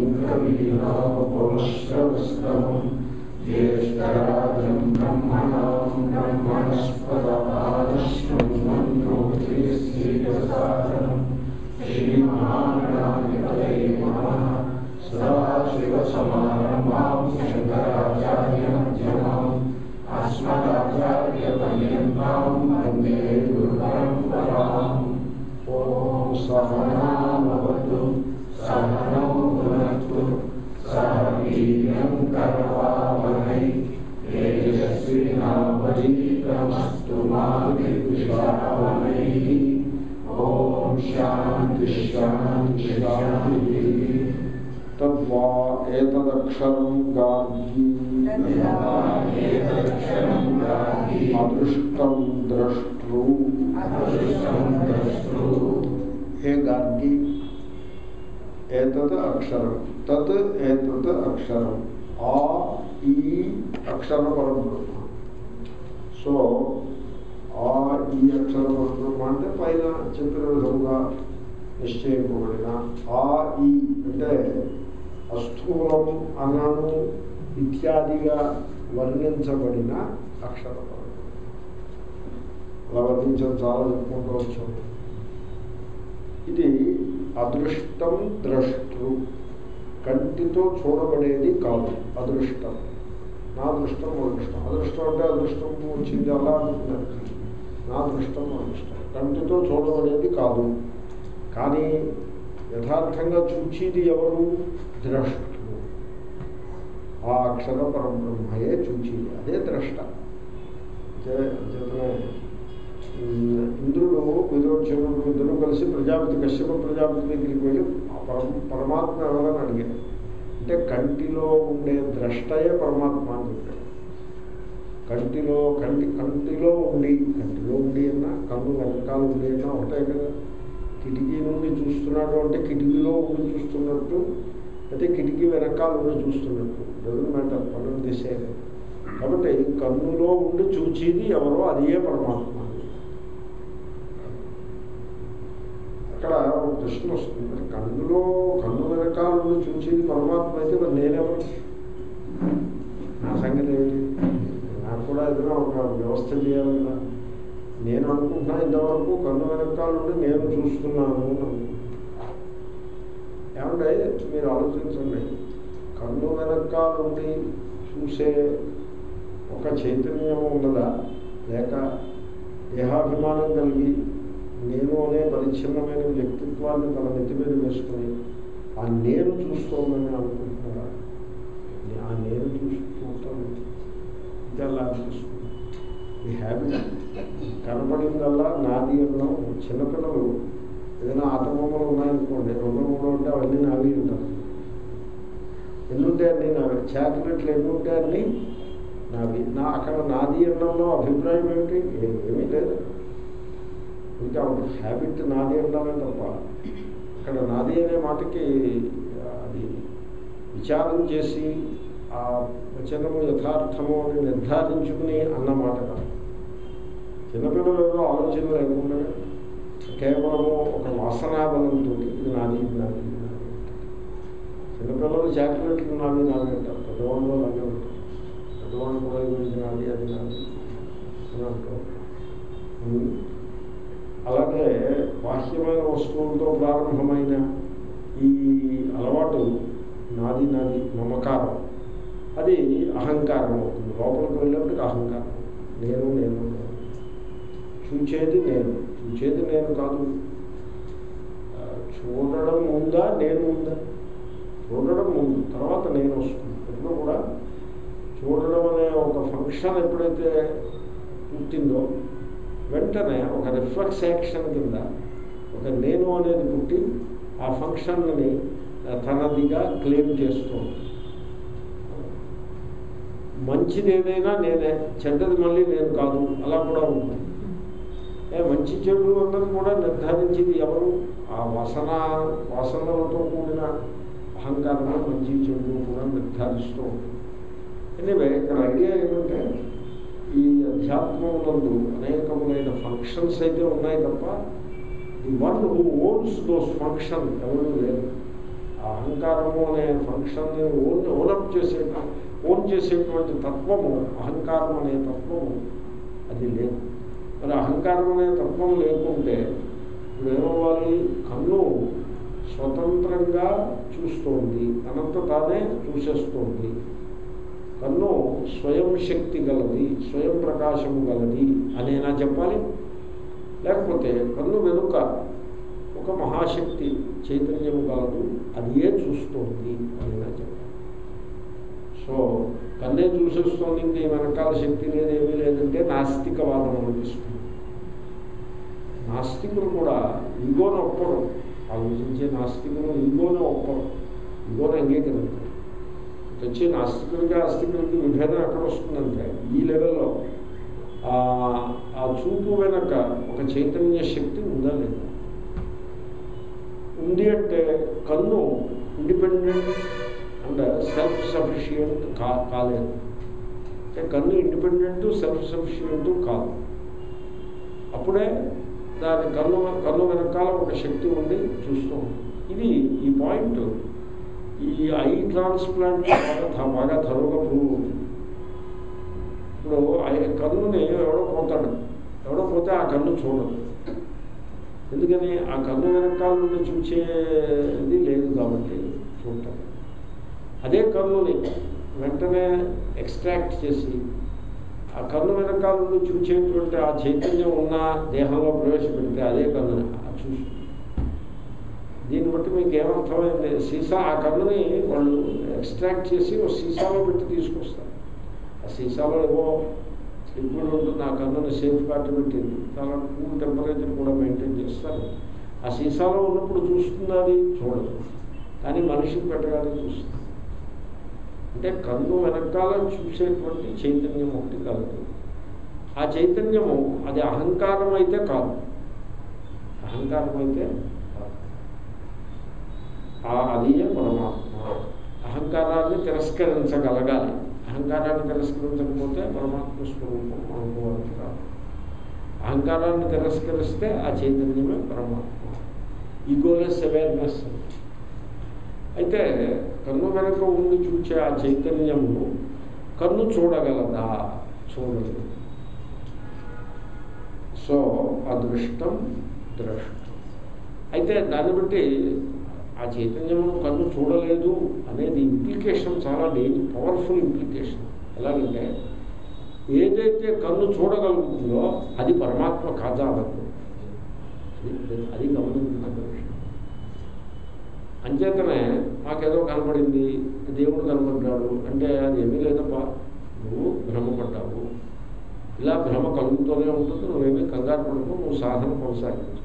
कवीनामुपमश्रवस्तमम् ज्येष्ठराजम् ब्रह्मणाम् ब्रह्मणस्पदपादश्रुण्वन्नोतिश्रीयसादनम् श्रीमहागणाधिपतये नमः सदाशिवसमारम्भाम् शङ्कराचार्यमध्यमाम् अस्मदाचार्यपर्यन्ताम् वन्दे गुरुपरम्पराम् ॐ सहनावतु सहनौ भुनक्तु सह वीर्यम् करवावहै तेजस्विनावधीतमस्तु मा विद्विषावहैः ॐ शान्ति शान्ति शान्तिः తద్వా ఏతదక్షరం గార్గి एतदक्षरम् गाहि అదృష్టం ద్రష్టృ अदृष्टम् द्रष्टृ ఏ గార్గి ఏతద్ అక్షరం తత్ ఏతద్ అక్షరం ఆ ఈ అక్షర పరబ్రహ్మ సో ఆ ఈ అక్షర పరబ్రహ్మ అంటే పైన చెప్పిన విధంగా నిశ్చయింపబడిన ఆ ఈ అంటే అస్థూలం అన్నము ఇత్యాదిగా వర్ణించబడిన అక్షర పరబ్రహ్మ అలా వర్ణించడం చాలా చెప్పుకుంటూ వచ్చాము ఇది అదృష్టం ద్రష్టృ కంటితో చూడబడేది కాదు అదృష్టం నా దృష్టం అదృష్టం అదృష్టం అంటే అదృష్టం వచ్చింది అలా అనుకున్నారు నా దృష్టం అదృష్టం కంటితో చూడబడేది కాదు కానీ యథార్థంగా చూచేది ఎవరు ద్రష్టృ ఆ అక్షర పరబ్రహ్మయే చూచేది అదే ద్రష్ట చే- చేతనే ఉమ్, ఇంద్రుడు విరోచనుడు ఇద్దరు కలిసి ప్రజాపతి కశ్యప ప్రజాపతి దగ్గరికి వెళ్ళి ఆ పరమ పరమాత్మ ఎవరని అడిగారు అంటే కంటిలో ఉండే ద్రష్టయే పరమాత్మ అని చెప్పాడు కంటిలో కంటి కంటిలో ఉండి కంటిలో ఉండి అన్నా కన్ను వెనకాల ఉండి అన్నా ఒకటే కదా కిటికీ నుండి చూస్తున్నాడు అంటే కిటికీలో ఉండి చూస్తున్నట్టు అయితే కిటికీ వెనకాల ఉండి చూస్తున్నట్టు డజన్ మ్యాటర్ పనులు తీసేది కాబట్టి కన్నులో ఉండి చూచేది ఎవరో అదే పరమాత్మ అక్కడ ఒక ప్రశ్న వస్తుంది మరి కన్నులో కన్ను వెనకాల ఉండి చూసేది పరమాత్మ అయితే మరి నేనెవరు నా సంగతి ఏమిటి నాకు కూడా ఏదైనా ఒక వ్యవస్థ చేయాలి కదా నేను అనుకుంటున్నా ఇంతవరకు కన్ను వెనకాల నుండి నేను చూస్తున్నాను అని అనుకుంటున్నా. ఏమంటే మీరు ఆలోచించండి కన్ను వెనకాల నుండి చూసే ఒక చైతన్యం ఉన్నదా లేక దేహాభిమానం కలిగి నేను అనే పరిచ్ఛిన్నమైన వ్యక్తిత్వాన్ని తన నెత్తి మీద వేసుకుని ఆ నేను చూస్తోందని అనుకుంటున్నారా ఆ నేను చూసి చూస్తాను ఇది అలా అనిపిస్తుంది ఈ హ్యాబిట్ కనపడిందల్లా నాది అన్నాం చిన్నపిల్లలు ఏదైనా ఆట బొమ్మలు ఉన్నాయనుకోండి రెండు మూడు ఉంటే అవన్నీ నావి ఉంటారు ఎన్ని ఉంటాయి అన్నీ నావి చాక్లెట్లు ఎన్ని ఉంటాయి అన్నీ నావి నా అక్కడ నాది అనడంలో అభిప్రాయం ఏమిటి ఏ- ఏమీ లేదు ఇంకా హ్యాబిట్ నాది అనడమే తప్ప అక్కడ నాది అనే మాటకి అది విచారం చేసి ఆ వచనము యథార్థము అని నిర్ధారించుకుని అన్న మాట కాదు చిన్నపిల్లలు ఏదో ఆలోచన లేకుండా కేవలము ఒక వాసనాబలంతో ఇది నాది ఇది నాది ఇది నాది అంటారు. చిన్నపిల్లలు చాక్లెట్లు నాది నాది అంటారు పెద్దవాళ్ళు అలాగే ఉంటారు పెద్దవాళ్ళు కూడా ఇది నాది అది నాది అని అంటూ ఉంటారు. ఉమ్. అలాగే బాహ్యమైన వస్తువులతో ప్రారంభమైన ఈ అలవాటు నాది నాది మమకారం అది అహంకారం అవుతుంది లోపలికి వెళ్ళేప్పటికి అహంకారం నేను నేను నేను. చూచేది నేను చూచేది నేను కాదు ఆ, చూడడం ఉందా నేను ఉందా చూడడం ముందు తర్వాత నేను వస్తుంది ఎప్పుడు కూడా చూడడం అనే ఒక ఫంక్షన్ ఎప్పుడైతే పుట్టిందో వెంటనే ఒక రిఫ్లెక్స్ యాక్షన్ కింద ఒక నేను అనేది పుట్టి ఆ ఫంక్షన్ని తనదిగా క్లెయిమ్ చేస్తూ ఉంటుంది. మంచిది ఏదైనా నేనే చెడ్డది మళ్ళీ నేను కాదు అలా కూడా ఉంటుంది ఏ మంచి చెడు అన్నది కూడా నిర్ధారించేది ఎవరు ఆ వాసన వాసనలతో కూడిన అహంకారమే మంచి చెడు కూడా నిర్ధారిస్తూ ఉంటుంది ఎనివే ఇక్కడ ఐడియా ఏమంటే ఈ అధ్యాత్మములందు అనేకములైన ఫంక్షన్స్ అయితే ఉన్నాయి తప్ప the one who owns those function ఎవరు లేరు ఆ అహంకారము అనే ఫంక్షన్ని ఓన్ ఓనప్ చేసే ఓన్ చేసేటువంటి తత్వము అహంకారం అనే తత్వము అది లేదు మరి అహంకారం అనే తత్వం లేకుంటే ఇప్పుడు ఏమవ్వాలి కన్ను స్వతంత్రంగా చూస్తోంది అనంత తానే చూసేస్తోంది కన్ను స్వయం శక్తి గలది స్వయం ప్రకాశము గలది అనేనా చెప్పాలి లేకపోతే కన్ను వెనుక ఒక మహాశక్తి చైతన్యము గలదు అది ఏ చూస్తోంది అనేనా చెప్పాలి సో కన్నే చూసేస్తోంది ఇంక ఈ వెనకాల శక్తి లేదేమీ లేదంటే నాస్తికవాదం అనిపిస్తుంది నాస్తికులు కూడా ఈగోను ఒప్పరు ఆలోచించే నాస్తికులు ఈగోను ఒప్పరు ఈగోను అంగీకరించారు వచ్చి నాస్తికులకి ఆస్తికులకి విభేదం ఎక్కడ వస్తుందంటే ఈ లెవెల్లో ఆ చూపు వెనక ఒక చైతన్య శక్తి ఉందా లేదా ఉంది అంటే కన్ను ఇండిపెండెంట్ అండ్ సెల్ఫ్ సఫిషియంట్ కా కాలేదు అంటే కన్ను ఇండిపెండెంట్ సెల్ఫ్ సఫిషియంట్ కాదు అప్పుడే దాని కన్ను కన్ను వెనకాల ఒక శక్తి ఉండి చూస్తూ ఉంది ఇది ఈ పాయింట్ ఈ ఐ ట్రాన్స్ప్లాంట్ బాగా బాగా తరువుగా ప్రూవ్ అవుతుంది ఇప్పుడు ఐ కన్నుని ఎవడో పోతాడు ఎవడో పోతే ఆ కన్ను చూడదు ఎందుకని ఆ కన్ను వెనకాల నుండి చూసేది లేదు కాబట్టి చూడటం అదే కన్నుని వెంటనే ఎక్స్ట్రాక్ట్ చేసి ఆ కన్ను వెనకాల నుండి చూసేటువంటి ఆ చైతన్యం ఉన్న దేహంలో ప్రవేశపెడితే అదే కన్నుని చూసి దీన్ని బట్టి మీకు ఏమర్థమైంది సీసా ఆ కన్నుని వాళ్ళు ఎక్స్ట్రాక్ట్ చేసి ఒక సీసాలో పెట్టి తీసుకొస్తారు ఆ సీసాలో ఏవో లిక్విడ్ ఉంటుంది ఆ కన్నుని సేఫ్ కార్డు పెట్టింది చాలా కూల్ టెంపరేచర్ కూడా మెయింటైన్ చేస్తారు ఆ సీసాలో ఉన్నప్పుడు చూస్తుంది అది చూడదు కానీ మనిషికి పెట్టగానే చూస్తుంది అంటే కన్ను వెనకాల చూసేటువంటి చైతన్యం ఒకటి కలదు ఆ చైతన్యము అది అహంకారం అయితే కాదు అహంకారం అయితే అది పరమాత్మ అహంకారాన్ని తిరస్కరించగలగాలి అహంకారాన్ని తిరస్కరించకపోతే పరమాత్మ స్వరూపం అనుకోవాలి కాదు అహంకారాన్ని తిరస్కరిస్తే ఆ చైతన్యమే పరమాత్మ ఈగోలెస్ అవేర్నెస్ అయితే కన్ను వెనక ఉండి చూచే ఆ చైతన్యము కన్ను చూడగలదా చూడలేదు సో అదృష్టం ద్రష్టం అయితే దాన్ని బట్టి ఆ చైతన్యమును కన్ను చూడలేదు అనేది ఇంప్లికేషన్ చాలా డేంజ్ పవర్ఫుల్ ఇంప్లికేషన్ ఎలాగంటే ఏదైతే కన్ను చూడగలుగుతుందో అది పరమాత్మ కాజాలదు అది గమనించిన విషయం అంచేతనే మాకేదో కనపడింది దేవుడు కనపడ్డాడు అంటే అది ఏమీ లేదప్పా నువ్వు భ్రమపడ్డావు ఇలా భ్రమ కలుగుతూనే ఉంటుంది నువ్వేమీ కంగారు పడకు నువ్వు సాధన కొనసాగించు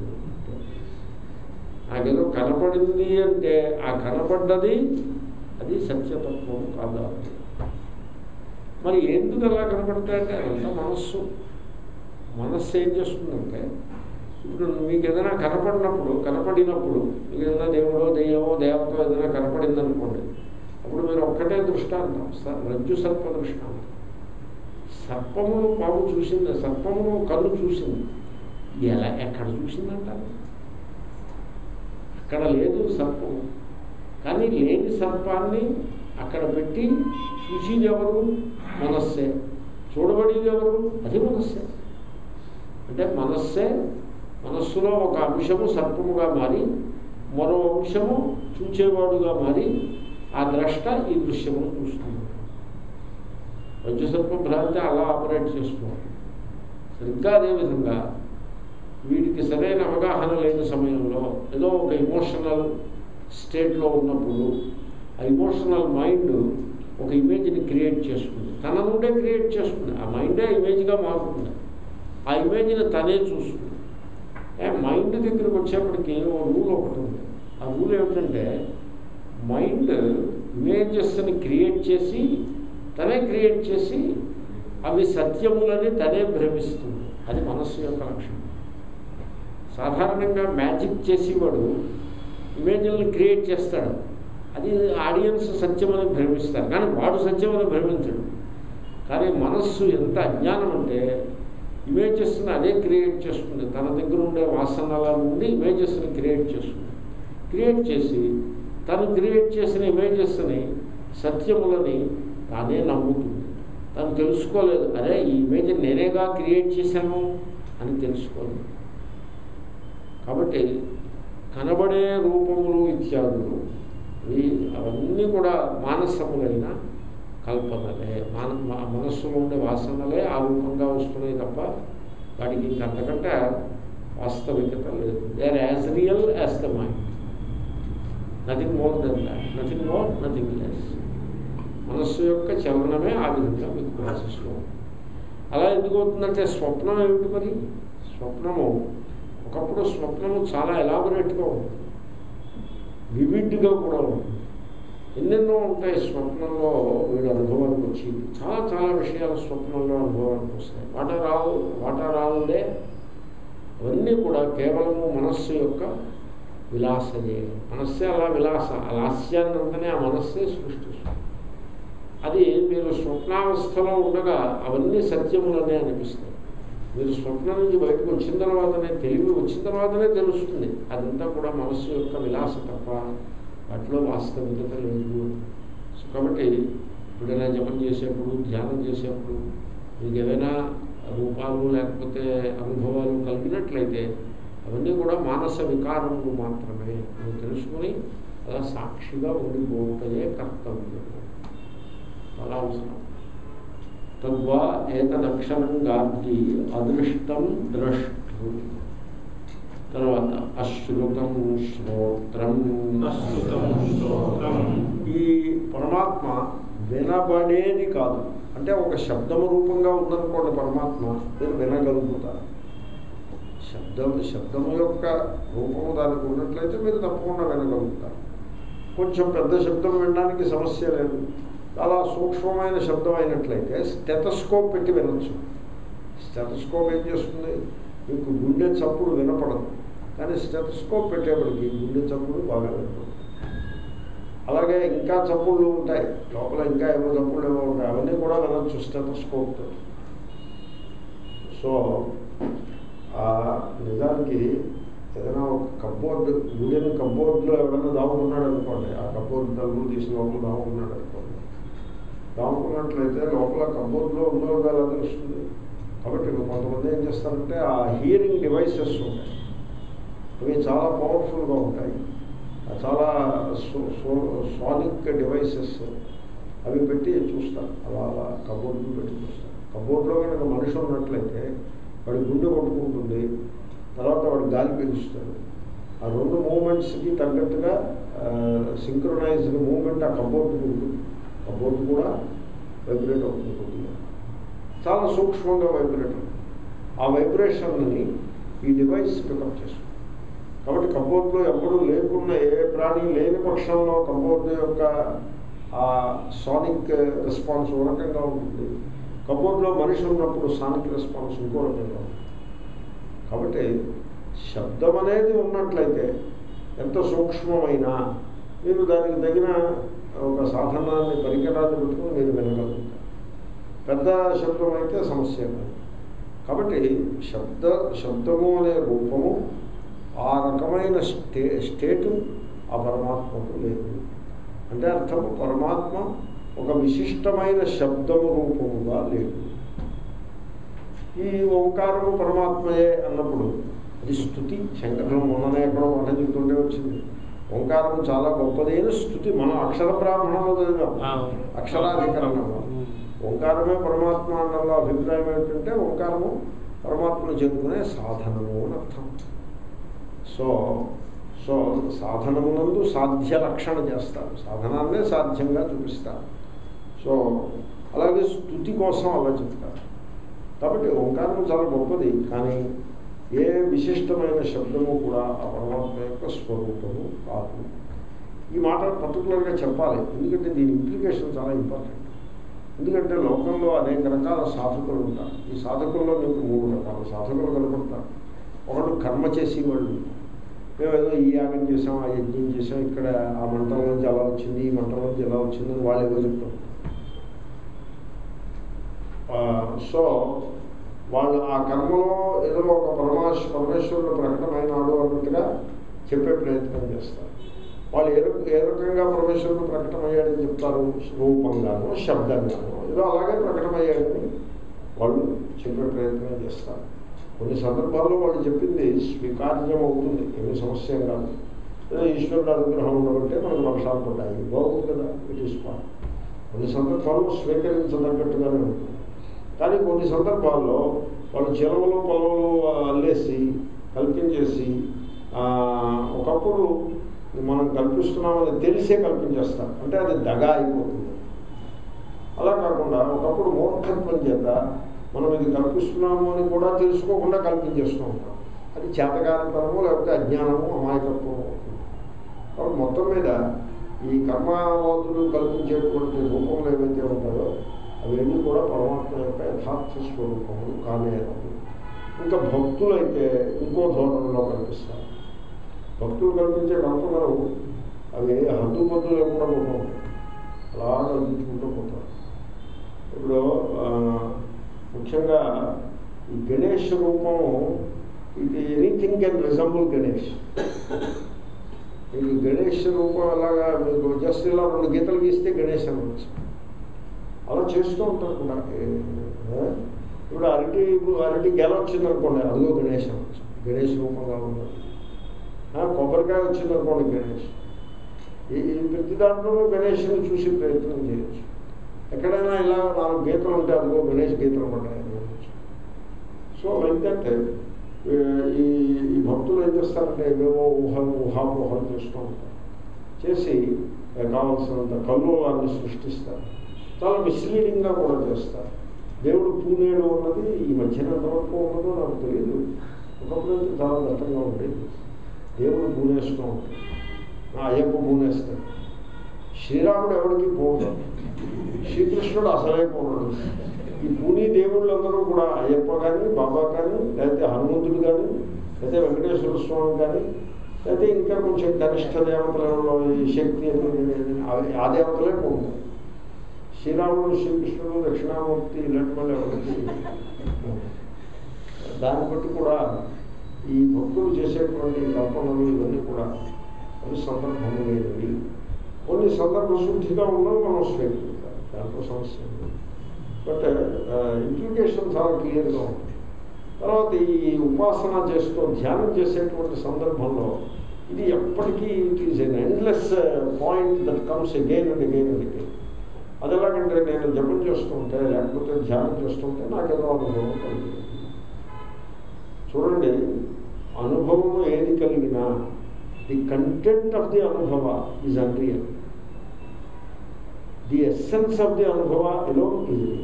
నాకేదో కనపడింది అంటే ఆ కనపడ్డది అది సత్యతత్వం కాదా మరి ఎందుకు అలా కనపడతాయంటే అదంతా మనస్సు మనస్సు ఏం చేస్తుందంటే ఇప్పుడు మీకు ఏదైనా కనపడినప్పుడు కనపడినప్పుడు మీకు ఏదైనా దేవుడో దెయ్యమో దేవతో ఏదైనా కనపడింది అనుకోండి అప్పుడు మీరు ఒక్కటే దృష్టాంతం రజ్జు సర్ప దృష్టాంతం సర్పము పాము చూసింది సర్పము కన్ను చూసింది ఎలా ఎక్కడ చూసిందంటారు అక్కడ లేదు సర్పం కానీ లేని సర్పాన్ని అక్కడ పెట్టి చూసేది ఎవరు మనస్సే చూడబడేది ఎవరు అది మనస్సే అంటే మనస్సే మనస్సులో ఒక అంశము సర్పముగా మారి మరో అంశము చూచేవాడుగా మారి ఆ ద్రష్ట ఈ దృశ్యమును చూస్తుంది పంచసర్ప భ్రాంతి అలా ఆపరేట్ చేస్తున్నారు సరిగ్గా అదేవిధంగా వీడికి సరైన అవగాహన లేని సమయంలో ఏదో ఒక ఇమోషనల్ స్టేట్లో ఉన్నప్పుడు ఆ ఇమోషనల్ మైండ్ ఒక ఇమేజ్ని క్రియేట్ చేసుకుంది తన నుండే క్రియేట్ చేసుకుంది ఆ మైండే ఇమేజ్గా మారుతుంది ఆ ఇమేజ్ని తనే చూస్తుంది మైండ్ దగ్గరికి వచ్చేప్పటికి ఓ రూల్ ఒకటి ఉంది ఆ రూల్ ఏమిటంటే మైండ్ ఇమేజెస్ని క్రియేట్ చేసి తనే క్రియేట్ చేసి అవి సత్యములని తనే భ్రమిస్తుంది అది మనస్సు యొక్క లక్షణం సాధారణంగా మ్యాజిక్ చేసేవాడు ఇమేజ్ని క్రియేట్ చేస్తాడు అది ఆడియన్స్ సత్యమని భ్రమిస్తారు కానీ వాడు సత్యమని భ్రమించడు కానీ మనస్సు ఎంత అజ్ఞానం అంటే ఇమేజెస్ని అదే క్రియేట్ చేస్తుంది తన దగ్గర ఉండే వాసనల నుండి ఇమేజెస్ని క్రియేట్ చేస్తుంది క్రియేట్ చేసి తను క్రియేట్ చేసిన ఇమేజెస్ని సత్యములని తానే నమ్ముతుంది తను తెలుసుకోలేదు అరే ఈ ఇమేజ్ నేనేగా క్రియేట్ చేశాను అని తెలుసుకోలేదు కాబట్టి కనబడే రూపములు ఇత్యాదులు ఇవి అవన్నీ కూడా మానసములైన కల్పనలే మాన మా- మనస్సులో ఉండే వాసనలే ఆ రూపంగా వస్తున్నాయి తప్ప వాటికి ఇంకంతకంటే వాస్తవికత లేదు they are as real as the mind nothing more than that nothing more nothing less మనస్సు యొక్క చలనమే ఆ విధంగా మీకు ప్రాసెస్లో ఉంది. అలా ఎందుకు అవుతుందంటే స్వప్నం ఏమిటి మరి స్వప్నము ఒకప్పుడు స్వప్నము చాలా ఎలాబొరేట్గా ఉంటుంది వివిడ్గా కూడా ఉంటుంది ఎన్నెన్నో ఉంటాయి స్వప్నంలో వీడు అనుభవానికి వచ్చి చాలా చాలా విషయాలు స్వప్నంలో అనుభవానికి వస్తాయి వాట రావు వాట రావులే అవన్నీ కూడా కేవలము మనస్సు యొక్క విలాసయే మనస్సే అలా విలాస ఆ లాస్యాన్నంతనే ఆ మనస్సే సృష్టిస్తుంది అది మీరు స్వప్నావస్థలో ఉండగా అవన్నీ సత్యములనే అనిపిస్తాయి మీరు స్వప్నం నుంచి బయటకు వచ్చిన తర్వాతనే తెలివి వచ్చిన తర్వాతనే తెలుస్తుంది అదంతా కూడా మనస్సు యొక్క విలాస తప్ప వాటిలో వాస్తవికత లేదు సో కాబట్టి ఎప్పుడైనా జపం చేసేప్పుడు ధ్యానం చేసేప్పుడు మీకు ఏదైనా రూపాలు లేకపోతే అనుభవాలు కలిగినట్లయితే అవన్నీ కూడా మానస వికారములు మాత్రమే అని తెలుసుకుని అలా సాక్షిగా ఉండిపోతాయే కర్తవ్యం చాలా అవసరం తద్వా ఏతదక్షరం గార్గి అదృష్టం ద్రష్టు తర్వాత అశ్రుతం శ్రోత్రం అశ్రుతం శ్రోత్రం ఈ పరమాత్మ వినబడేది కాదు అంటే ఒక శబ్దము రూపంగా ఉందనుకోండి పరమాత్మ మీరు వినగలుగుతారు శబ్దం శబ్దము యొక్క రూపము దానికి ఉన్నట్లయితే మీరు తప్పకుండా వినగలుగుతారు కొంచెం పెద్ద శబ్దం వినడానికి సమస్య లేదు చాలా సూక్ష్మమైన శబ్దం అయినట్లయితే స్టెటస్కోప్ పెట్టి వినొచ్చు స్టెటస్కోప్ ఏం చేస్తుంది మీకు గుండె చప్పుడు వినపడదు కానీ స్టెటస్కోప్ పెట్టేప్పటికి గుండె చప్పుడు బాగా వినపడుతుంది అలాగే ఇంకా చప్పుళ్ళు ఉంటాయి లోపల ఇంకా ఏవో చప్పుళ్ళు ఏవో ఉంటాయి అవన్నీ కూడా వినొచ్చు స్టెటస్కోప్తో సో ఆ నిజానికి ఏదైనా ఒక కబ్బోర్డ్ గుడిని కబ్బోర్డ్లో ఎవరైనా దాముకున్నాడు అనుకోండి ఆ కబ్బోర్డ్ తలుపులు తీసి లోపల దాముకున్నాడు అనుకోండి దాముకున్నట్లయితే లోపల కబ్బోర్డ్లో ఉందో ఎలా తెలుస్తుంది కాబట్టి కొంతమంది ఏం చేస్తారంటే ఆ హియరింగ్ డివైసెస్ ఉంటాయి అవి చాలా పవర్ఫుల్గా ఉంటాయి ఆ చాలా సోనిక్ డివైసెస్ అవి పెట్టి చూస్తారు అలా అలా కబోర్డ్లు పెట్టి చూస్తారు కబోర్డ్లో కనుక మనిషి ఉన్నట్లయితే వాడి గుండె కొట్టుకుంటుంది తర్వాత వాడు గాలి పీలుస్తాడు ఆ రెండు మూమెంట్స్కి తగ్గట్టుగా సింక్రొనైజ్డ్ మూమెంట్ ఆ కబోర్డ్కి ఉంటుంది కబోర్డ్ కూడా వైబ్రేట్ అవుతుంది కొద్దిగా చాలా సూక్ష్మంగా వైబ్రేట్ అవుతుంది ఆ వైబ్రేషన్ని ఈ డివైస్ పికప్ చేస్తుంది కాబట్టి కబోర్డ్లో ఎప్పుడూ లేకున్న ఏ ప్రాణి లేని పక్షంలో కబోర్డ్ యొక్క ఆ సానిక్ రెస్పాన్స్ ఒక రకంగా ఉంటుంది కబోర్డ్లో మనిషి ఉన్నప్పుడు సానిక్ రెస్పాన్స్ ఇంకో రకంగా ఉంటుంది కాబట్టి శబ్దం అనేది ఉన్నట్లయితే ఎంత సూక్ష్మమైనా మీరు దానికి తగిన ఒక సాధనాన్ని పరికరాన్ని పెట్టుకుని మీరు వినగలుగుతారు పెద్ద శబ్దం అయితే సమస్య కాదు కాబట్టి శబ్ద శబ్దము అనే రూపము ఆ రకమైన స్టే స్టేటు ఆ పరమాత్మకు లేదు అంటే అర్థము పరమాత్మ ఒక విశిష్టమైన శబ్దము రూపముగా లేదు ఈ ఓంకారము పరమాత్మయే అన్నప్పుడు అది స్థుతి శంకరం మొన్ననే ఎక్కడో మాట చెప్తుంటే వచ్చింది ఓంకారము చాలా గొప్పదైన స్థుతి మనం అక్షర బ్రాహ్మణంలో చదివాం అక్షరాధికరణంలో ఓంకారమే పరమాత్మ అనడంలో అభిప్రాయం ఏంటంటే ఓంకారము పరమాత్మను చేరుకునే సాధనము అని అర్థం సో సో సాధనమునందు సాధ్య లక్షణ చేస్తారు సాధనాన్నే సాధ్యంగా చూపిస్తారు సో అలాగే స్థుతి కోసం అలా చెప్తారు కాబట్టి ఓంకారం చాలా గొప్పది కానీ ఏ విశిష్టమైన శబ్దము కూడా ఆ పరమాత్మ యొక్క స్వరూపము కాదు ఈ మాట పర్టికులర్గా చెప్పాలి ఎందుకంటే దీని ఇంప్లికేషన్ చాలా ఇంపార్టెంట్ ఎందుకంటే లోకంలో అనేక రకాల సాధకులు ఉంటారు ఈ సాధకుల్లో మీకు మూడు రకాల సాధకులు కనపడతారు ఒకడు కర్మ చేసేవాళ్ళు మేము ఏదో ఈ యాగం చేసాం ఆ యజ్ఞం చేసాం ఇక్కడ ఆ మంటల నుంచి అలా వచ్చింది ఈ మంటల నుంచి ఎలా వచ్చింది అని వాళ్ళు ఏదో చెప్తాం సో వాళ్ళు ఆ కర్మలో ఏదో ఒక పరమాశ్ పరమేశ్వరుడు ప్రకటమైనాడు అన్నట్టుగా చెప్పే ప్రయత్నం చేస్తారు వాళ్ళు ఏ రక- ఏ రకంగా పరమేశ్వరుడు ప్రకటమయ్యాడని చెప్తారు రూపంగానో శబ్దంగానో ఏదో అలాగే ప్రకటమయ్యాడని వాళ్ళు చెప్పే ప్రయత్నం చేస్తారు కొన్ని సందర్భాల్లో వాళ్ళు చెప్పింది స్వీకార్యం అవుతుంది ఏమీ సమస్య ఏం కాదు ఏదో ఈశ్వరుడు అనుగ్రహం ఉండబట్టే మనకు వర్షాలు పడ్డాయి బాగుంది కదా ఇట్ ఈస్ ఫాన్ కొన్ని సందర్భాల్లో స్వీకరించదగ్గట్టుగానే ఉంటుంది కానీ కొన్ని సందర్భాల్లో వాళ్ళు చెలవలు పొలవలు అల్లేసి కల్పించేసి ఆ, ఒకప్పుడు మనం కల్పిస్తున్నామని తెలిసే కల్పించేస్తారు అంటే అది దగా అయిపోతుంది అలా కాకుండా ఒకప్పుడు మూర్ఖత్వం చేత మనం ఇది కల్పిస్తున్నాము అని కూడా తెలుసుకోకుండా కల్పించేస్తూ ఉంటాం అది చేతకానితనము లేకపోతే అజ్ఞానము అమాయకత్వము అవుతుంది కాబట్టి మొత్తం మీద ఈ కర్మవాదులు కల్పించేటువంటి రూపంలో ఏవైతే ఉంటాయో అవన్నీ కూడా పరమాత్మ యొక్క యథార్థ స్వరూపములు కానేరవు ఇంకా భక్తులైతే ఇంకో ధోరణిలో కల్పిస్తారు భక్తులు కల్పించే కల్పనలు అవి హద్దు పద్దు లేకుండా పోతూ ఉంటాయి అలా కల్పించుకుంటూ పోతారు ఇప్పుడు ఆ, ముఖ్యంగా ఈ గణేష్ రూపం ఇది ఎనీథింగ్ కెన్ రిజంబుల్ గణేష్ మీకు గణేష్ రూపం అలాగా మీకు జస్ట్ ఇలా రెండు గీతలు గీస్తే గణేష్ అనవచ్చు అలా చేస్తూ ఉంటారు కూడా ఏ- ఏ? ఇప్పుడు అరటి అరటి గెల వచ్చిందనుకోండి అదిగో గణేష్ అనవచ్చు గణేష్ రూపంగా ఉన్నది ఆ, కొబ్బరికాయ వచ్చిందనుకోండి గణేష్ ఈ ఈ ప్రతి దాంట్లోనూ గణేష్ని చూసి ప్రయత్నం చేయొచ్చు ఎక్కడైనా ఇలా నాలుగు గీతలు ఉంటే అదిగో గణేష్ గీతలు పడ్డాయి అనవచ్చు సో లైక్ దట్ ఈ ఈ భక్తులు ఏం చేస్తారంటే ఏవేవో ఊహలు ఊహాపోహాలు చేస్తూ ఉంటారు చేసి ఆ, కావలసినంత కల్లోలాన్ని సృష్టిస్తారు చాలా మిస్లీడింగ్గా కూడా చేస్తారు దేవుడు పూనేడు ఉన్నది ఈ మధ్యన ఎంతవరకు ఉన్నదో నాకు తెలియదు ఒకప్పుడు అయితే చాలా దట్టంగా ఉండేది దేవుడు పూనేస్తూ ఉంటాడు నా అయ్యప్ప పూనేస్తాడు శ్రీరాముడు ఎవరికి పోడు శ్రీకృష్ణుడు అసలే పోడు ఈ పూని దేవుళ్ళందరూ కూడా అయ్యప్ప కానీ బాబా కానీ లేకపోతే హనుమంతుడు కానీ లేకపోతే వెంకటేశ్వర స్వామి కానీ లేకపోతే ఇంకా కొంచెం కనిష్ట దేవతలలో ఈ శక్తి అనేది అవి ఆ దేవతలే పోతాయి శ్రీరాముడు శ్రీకృష్ణుడు దక్షిణామూర్తి ఇలాంటి వాళ్ళు ఎవరికి దాన్ని బట్టి కూడా ఈ భక్తులు చేసేటువంటి కల్పనలు ఇవన్నీ కూడా అవి సందర్భము లేనివి కొన్ని సందర్భ శుద్ధిగా ఉన్నవి మనం స్వీకరిస్తాం దాంట్లో సమస్య లేదు బట్ ఇంప్లికేషన్ చాలా క్లియర్గా ఉంది తర్వాత ఈ ఉపాసన చేస్తూ ధ్యానం చేసేటువంటి సందర్భంలో ఇది ఎప్పటికీ it is an endless point that comes again and again and again అది ఎలాగంటే నేను జపం చేస్తుంటే లేకపోతే ధ్యానం చేస్తుంటే నాకేదో అనుభవం కలిగింది చూడండి అనుభవము ఏది కలిగినా ది కంటెంట్ ఆఫ్ ది అనుభవ is unreal the essence of the అనుభవ ఎలో ఈజ్ రియల్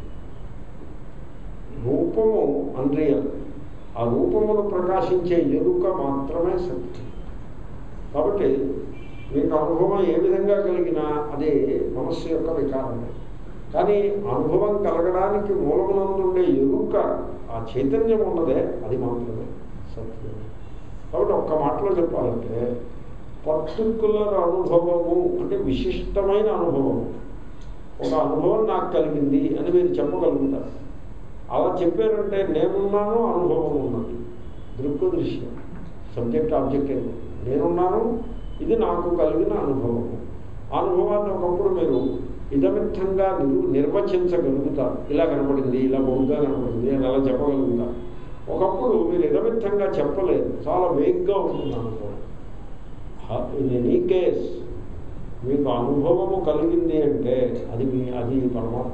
రూపము అన్రియల్ ఆ రూపమును ప్రకాశించే ఎరుక మాత్రమే సత్యం కాబట్టి మీకు అనుభవం ఏ విధంగా కలిగినా అదే మనస్సు యొక్క వికారమే కానీ అనుభవం కలగడానికి మూలమునందుండే ఎరుక ఆ చైతన్యం ఉన్నదే అది మాత్రమే సత్యం కాబట్టి ఒక్క మాటలో చెప్పాలంటే పర్టికులర్ అనుభవము అంటే విశిష్టమైన అనుభవము ఒక అనుభవం నాకు కలిగింది అని మీరు చెప్పగలుగుతారు అలా చెప్పారంటే నేనున్నాను అనుభవం ఉన్నది దృక్కు దృశ్యం సబ్జెక్ట్ ఆబ్జెక్ట్ ఏమో నేనున్నాను ఇది నాకు కలిగిన అనుభవము ఆ అనుభవాన్ని ఒకప్పుడు మీరు ఇదమిత్తంగా నిరు నిర్వచించగలుగుతారు ఇలా కనపడింది ఇలా బొగ్గా కనపడింది అని అలా చెప్పగలుగుతారు ఒకప్పుడు మీరు ఇదమిత్తంగా చెప్పలేదు చాలా వేగ్గా ఉంటుంది అనుభవం ఇన్ ఎనీ కేస్ మీకు అనుభవము కలిగింది అంటే అది మీ అది పరమాత్మ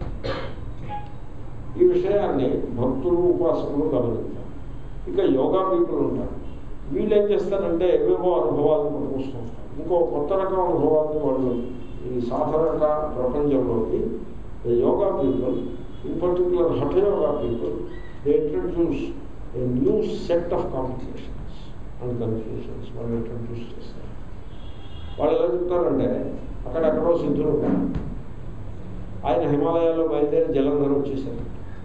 ఈ విషయాన్ని భక్తులు ఉపాసకులు గమనించారు ఇక యోగా పీపుల్ ఉంటారు వీళ్ళు ఏం చేస్తారంటే ఏవేవో అనుభవాలను పట్టుకొస్తూ ఉంటారు ఇంకో కొత్త రకం అనుభవాన్ని వాళ్ళు ఈ సాధారణ ప్రపంచంలోకి yoga people in particular hatha yoga people they introduce a new set of complications and confusions వాళ్ళు ఇంట్రడ్యూస్ చేస్తారు వాళ్ళు ఎలా చెప్తారంటే అక్కడెక్కడో సిద్ధులు ఉన్నారు. ఆయన హిమాలయాల్లో బయలుదేరి జలంధర్ వచ్చేసారు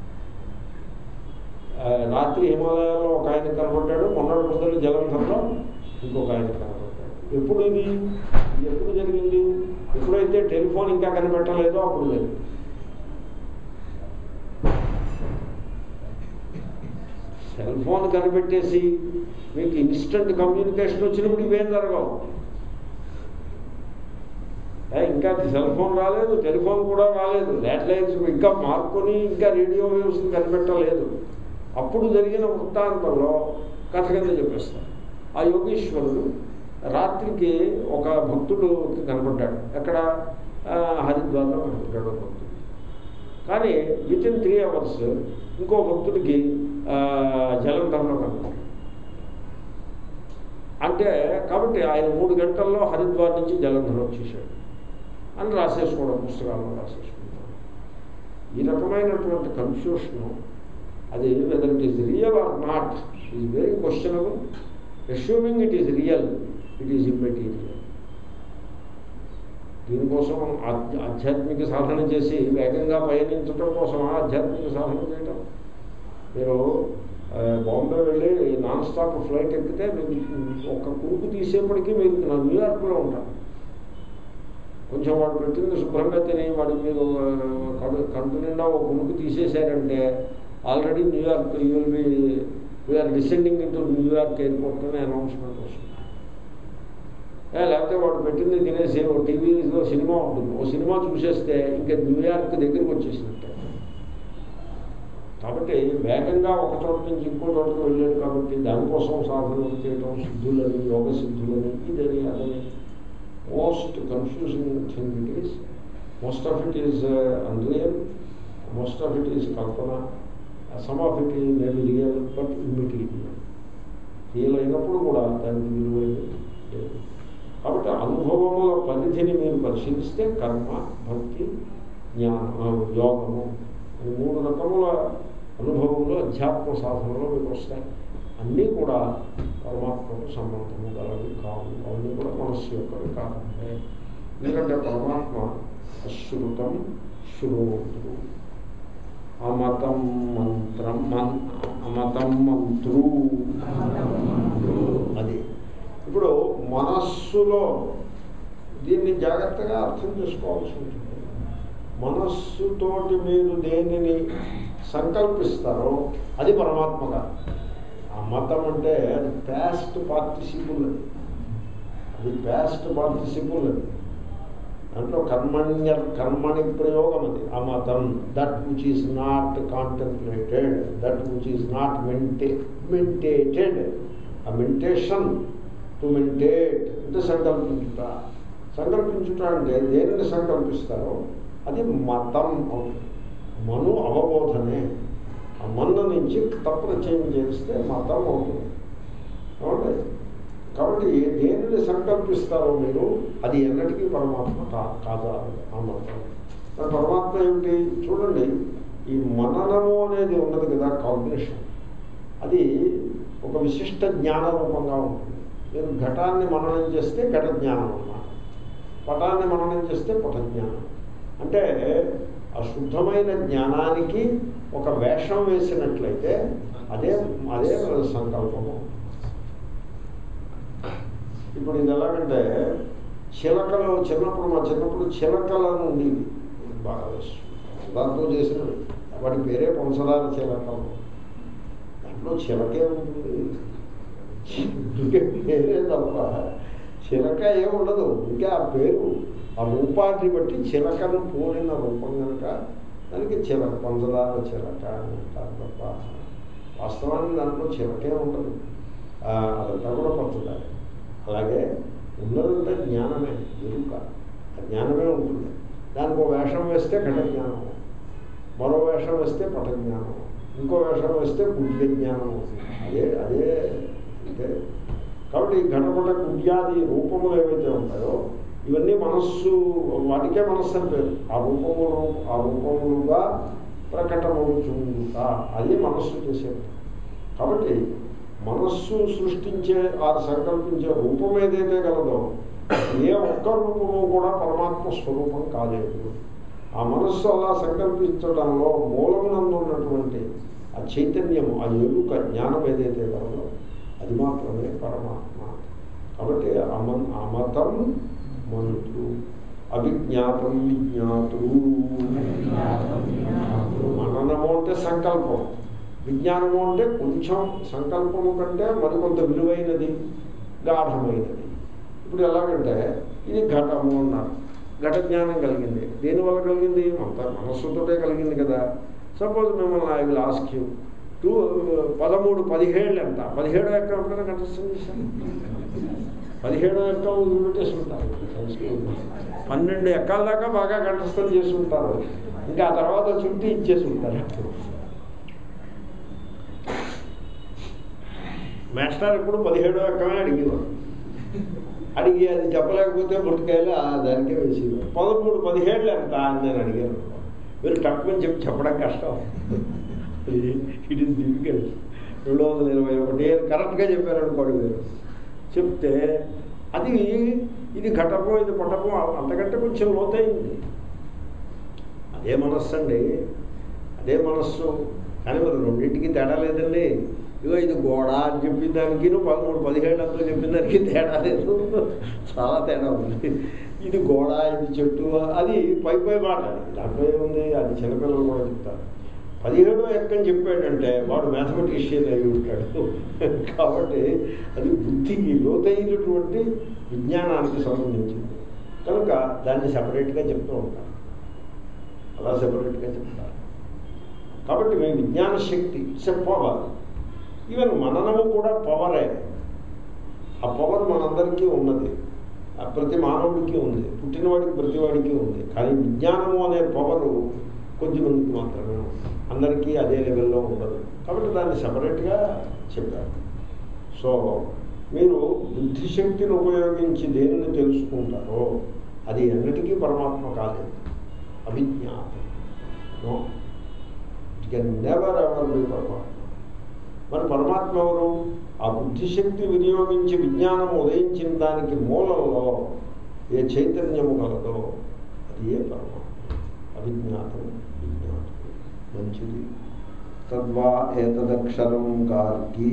ఆ, రాత్రి హిమాలయాల్లో ఒక ఆయన కనబడ్డాడు మొన్నటి పొద్దున్న జలంధర్లో ఇంకొక ఆయన కనబడ్డాడు ఎప్పుడు ఇది ఇది ఎప్పుడు జరిగింది ఎప్పుడైతే టెలిఫోన్ ఇంకా కనిపెట్టలేదో అప్పుడు జరిగింది సెల్ ఫోన్ కనిపెట్టేసి మీకు ఇన్స్టెంట్ కమ్యూనికేషన్ వచ్చినప్పుడు ఇవేం జరగవు ఏ, ఇంకా సెల్ ఫోన్ రాలేదు టెలిఫోన్ కూడా రాలేదు ల్యాండ్లైన్స్ ఇంకా మార్కొని ఇంకా రేడియో వేవ్స్ కనిపెట్టలేదు అప్పుడు జరిగిన వృత్తాంతంలో కథ కింద చెప్పేస్తారు ఆ యోగీశ్వరుడు రాత్రికి ఒక భక్తుడు కనపడ్డాడు ఎక్కడ ఆ, హరిద్వార్లో కనపడ్డాడు ఒక భక్తుడు కానీ విత్ ఇన్ త్రీ అవర్స్ ఇంకో భక్తుడికి ఆ, జలంధర్లో కనపడ్డాడు అంటే కాబట్టి ఆయన మూడు గంటల్లో హరిద్వార్ నుంచి జలంధర్ వచ్చేసాడు అని రాసేసుకోవడం పుస్తకాల్లో రాసేసుకుంటాం ఈ రకమైనటువంటి కన్ఫ్యూషను అది whether it is real or not is very questionable assuming it is real it is immaterial దీనికోసం ఆధ్య- ఆధ్యాత్మిక సాధన చేసి వేగంగా పయనించడం కోసం ఆధ్యాత్మిక సాధన చేయడం మీరు ఆ, బాంబే వెళ్ళి నాన్ స్టాప్ ఫ్లైట్ ఎక్కితే మీకు ఒక కురుకు తీసేపటికి మీరు నా న్యూయార్క్లో ఉంటారు కొంచెం వాడు పెట్టింది శుభ్రంగా తిని వాడి మీరు ఆ, కడు కంటి నిండా ఒక కునుకు తీసేశారంటే already New York you will be we are descending into New York airport అనే అనౌన్స్మెంట్ వస్తుంది ఏ, లేకపోతే వాడు పెట్టింది తినేసి ఓ టీవీలో సినిమా ఉంటుంది ఓ సినిమా చూసేస్తే ఇంకా న్యూయార్క్ దగ్గరికి వచ్చేసినట్టే కాబట్టి వేగంగా ఒక చోట నుంచి ఇంకో చోటకు వెళ్ళాడు కాబట్టి దానికోసం సాధనలు చేయడం సిద్ధులని యోగ సిద్ధులని ఇదని అదని most confusing thing it is most of it is unreal most of it is కల్పన some of it is maybe real but immaterial real అయినప్పుడు కూడా దానికి విలువైనది లేదు కాబట్టి అనుభవముల పరిధిని మీరు పరిశీలిస్తే కర్మ భక్తి జ్ఞానం యోగము ఈ మూడు రకముల అనుభవములు అధ్యాత్మ సాధనలో మీకు వస్తాయి అన్నీ కూడా పరమాత్మకు సంబంధము గలవి కావు అవన్నీ కూడా మనస్సు యొక్క వికారమే ఎందుకంటే పరమాత్మ అశ్రుతం శ్రోతృ అమతం మంత్రం మన్ అమతం మంత్రు అది ఇప్పుడు మనస్సులో దీన్ని జాగ్రత్తగా అర్థం చేసుకోవాల్సి ఉంటుంది మనస్సుతోటి మీరు దేనిని సంకల్పిస్తారో అది పరమాత్మ కాదు ఆ మతం అంటే అది ప్యాస్ట్ పార్టిసిపుల్ అది అది ప్యాస్ట్ పార్టిసిపుల్ అది దాంట్లో కర్మణ్య కర్మణి ప్రయోగం అది ఆ మతం that which is not contemplated that which is not మెంటే మెంటేటెడ్ ఆ మెంటేషన్ టు మెంటేట్ అంటే సంకల్పించుట సంకల్పించుట అంటే దేనిని సంకల్పిస్తారో అది మతం అవుతుంది మను అవబోధనే ఆ మన్ను నుంచి తప్రచయం చేస్తే మతం అవుతుంది కాబట్టి కాబట్టి దేనిని సంకల్పిస్తారో మీరు అది ఎన్నటికీ పరమాత్మ కా కాదా ఆ మతం మరి పరమాత్మ ఏమిటి చూడండి ఈ మననము అనేది ఉన్నది కదా కాగ్నిషన్ అది ఒక విశిష్ట జ్ఞాన రూపంగా ఉంటుంది మీరు ఘటాన్ని మననం చేస్తే ఘట జ్ఞానం అన్నమాట పటాన్ని మననం చేస్తే పట జ్ఞానం అంటే ఆ శుద్ధమైన జ్ఞానానికి ఒక వేషం వేసినట్లయితే అదే అదే సంకల్పము ఇప్పుడు ఇది ఎలాగంటే చిలకలు చిన్నప్పుడు మా చిన్నప్పుడు చిలకలను ఉండేవి బాగా దాంతో చేసినవి వాటి పేరే పంచదార చిలకలు దాంట్లో చిలకే ఉంటుంది ఇంకే పేరే తప్ప చిలక ఏముండదు ఇంకా ఆ పేరు ఆ రూపాన్ని బట్టి చిలకను పోలిన రూపం కనుక దానికి చిలక పంచదార చిలక అని అంటారు తప్ప వాస్తవానికి దాంట్లో చిలకే ఉండదు ఆ, అదంతా కూడా పంచదార అలాగే ఉన్నదంతా జ్ఞానమే ఎరుక ఆ జ్ఞానమే ఉంటుంది దానికి ఒక వేషం వేస్తే ఘట జ్ఞానం మరో వేషం వేస్తే పట జ్ఞానం ఇంకో వేషం వేస్తే గుడ్య జ్ఞానం అవుతుంది అదే అదే అంటే కాబట్టి ఈ ఘటపట గుడ్యాది రూపములు ఏవైతే ఉంటాయో ఇవన్నీ మనస్సు వాటికే మనస్సు అని పేరు ఆ రూపములు ఆ రూపములుగా ప్రకటమవుతుంట అది మనస్సు చేసేది కాబట్టి మనస్సు సృష్టించే ఆ సంకల్పించే రూపం ఏదైతే గలదో ఏ ఒక్క రూపము కూడా పరమాత్మ స్వరూపం కాలేదు ఆ మనస్సు అలా సంకల్పించడంలో మూలమునందు ఉన్నటువంటి ఆ చైతన్యము ఆ ఎరుక జ్ఞానం ఏదైతే గలదో అది మాత్రమే పరమాత్మ కాబట్టి అమన్ అమతం మంతు అవిజ్ఞాతం విజ్ఞాతు మననము అంటే సంకల్పం విజ్ఞానము అంటే కొంచెం సంకల్పము కంటే మరికొంత విలువైనది గాఢమైనది ఇప్పుడు ఎలాగంటే ఇది ఘటము అన్నారు ఘట జ్ఞానం కలిగింది దేనివల్ల కలిగింది అంత మనస్సుతోటే కలిగింది కదా సపోజ్ మిమ్మల్ని I will ask you two పదమూడు పదిహేళ్ళు ఎంత పదిహేడో ఎక్క ఎప్పుడైనా కంఠస్థం చేశాను పదిహేడో ఎక్క వదిలిపెట్టేసి ఉంటారు సంస్కృతం పన్నెండు ఎక్కల దాకా బాగా కంఠస్థం చేసి ఉంటారు ఇంకా ఆ తర్వాత చుట్టూ ఇచ్చేసి ఉంటారు మాస్టర్ ఎప్పుడు పదిహేడో ఎక్కమే అడిగేవారు అడిగి అది చెప్పలేకపోతే ముట్టుకాయలు ఆ దానికే వేసేవారు పదమూడు పదిహేళ్ళు ఎంత అని నేను అడిగాను మీరు తక్కువ చెప్పి చెప్పడం కష్టం ఇట్ ఈస్ డిఫికల్ట్ రెండు వందల ఇరవై ఒకటి కరెక్ట్గా చెప్పారు అనుకోండి మీరు చెప్తే అది ఇది ఘటపం ఇది పటపం అంతకంటే కొంచెం లోతైంది అదే మనస్సు అండి అదే మనస్సు కానీ మరి రెండింటికి తేడా లేదండి ఇగో ఇది గోడ అని చెప్పిన దానికి పదమూడు పదిహేడు అంతా చెప్పిన దానికి తేడా లేదు చాలా తేడా ఉంది ఇది గోడ ఇది చెట్టు అది పై పై మాట అది దాంట్లో ఏముంది అది చిన్నపిల్లలు కూడా చెప్తారు పదిహేడో ఎక్కని చెప్పాడంటే వాడు మ్యాథమెటిషియన్ అయి ఉంటాడు కాబట్టి అది బుద్ధికి లోతైనటువంటి విజ్ఞానానికి సంబంధించింది కనుక దాన్ని సపరేట్గా చెప్తూ ఉంటారు అలా సపరేట్గా చెప్తారు కాబట్టి మీ విజ్ఞాన శక్తి ఇట్స్ ఎ పవర్ ఈవెన్ మననము కూడా పవరే ఆ పవర్ మనందరికీ ఉన్నది ఆ ప్రతి మానవుడికి ఉంది పుట్టినవాడికి ప్రతివాడికి ఉంది కానీ విజ్ఞానము అనే పవరు కొద్దిమందికి మాత్రమే ఉంది అందరికీ అదే లెవెల్లో ఉండదు కాబట్టి దాన్ని సపరేట్గా చెప్పారు సో మీరు బుద్ధిశక్తిని ఉపయోగించి దేనిని తెలుసుకుంటారో అది ఎన్నటికీ పరమాత్మ కాలేదు అవిజ్ఞాతం no it can never ever be పరమాత్మ మరి పరమాత్మ ఎవరు ఆ బుద్ధిశక్తి వినియోగించి విజ్ఞానం ఉదయించిన దానికి మూలంలో ఏ చైతన్యము కలదో అది ఏ పరమాత్మ అవిజ్ఞాతం విజ్ఞాతం మంచిది తద్వా ఏతదక్షరం గార్గి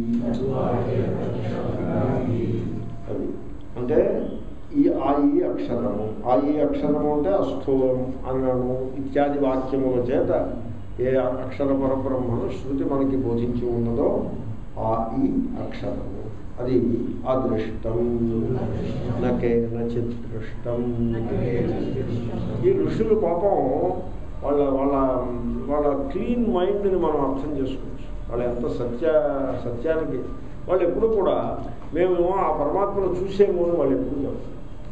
అది అంటే ఈ ఆ ఈ అక్షరము ఆ ఈ అక్షరము అంటే అస్థూలం అన్నము ఇత్యాది వాక్యముల చేత ఏ అక్షర పరబ్రహ్మను శృతి మనకి బోధించి ఉన్నదో ఆ ఈ అక్షరము అది అదృష్టం నకేనచిత్ దృష్టం ఈ ఋషులు పాపం వాళ్ళ వాళ్ళ వాళ్ళ క్లీన్ మైండ్ని మనం అర్థం చేసుకోవచ్చు వాళ్ళు ఎంత సత్య సత్యానికి వాళ్ళు ఎప్పుడు కూడా మేము ఆ పరమాత్మను చూసేము అని వాళ్ళు ఎప్పుడు చెప్పారు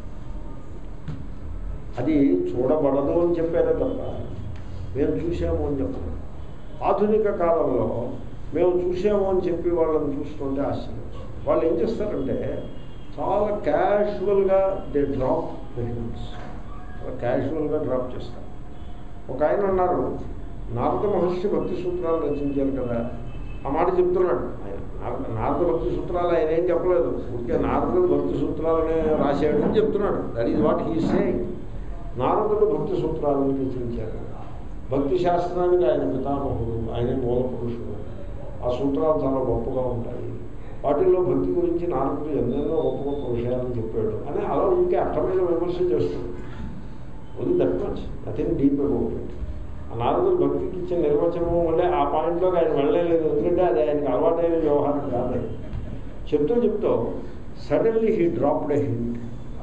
అది చూడబడదు అని చెప్పారే తప్ప మేము చూసాము అని చెప్పారు ఆధునిక కాలంలో మేము చూసాము అని చెప్పి వాళ్ళని చూస్తుంటే ఆశ్చర్యం వాళ్ళు ఏం చేస్తారంటే చాలా క్యాషువల్గా దే డ్రాప్ వెహికల్స్ చాలా క్యాషువల్గా డ్రాప్ చేస్తారు ఒక ఆయన అన్నారు నారద మహర్షి భక్తి సూత్రాలు రచించారు కదా ఆ మాట చెప్తున్నాడు ఆయన నారద నారద భక్తి సూత్రాలు ఆయన ఏం చెప్పలేదు ఊరికే నారదుడు భక్తి సూత్రాలనే రాశాడు అని చెప్తున్నాడు that is what he saying నారదుడు భక్తి సూత్రాలను రచించారు భక్తి శాస్త్రానికి ఆయన పితామహుడు ఆయన మూల పురుషుడు ఆ సూత్రాలు చాలా గొప్పగా ఉంటాయి వాటిల్లో భక్తి గురించి నారదుడు ఎన్నెన్నో గొప్ప గొప్ప విషయాలను చెప్పాడు అని అలా ఉంటే అర్థమైన విమర్శ చేస్తుంది only that much nothing deep about it ఆ నారదుడు భక్తికి ఇచ్చిన నిర్వచనం వల్లే ఆ పాయింట్లోకి ఆయన వెళ్ళలేదు ఎందుకంటే అది ఆయనకి అలవాటైన వ్యవహారం కాదు చెప్తూ చెప్తూ suddenly he dropped a hint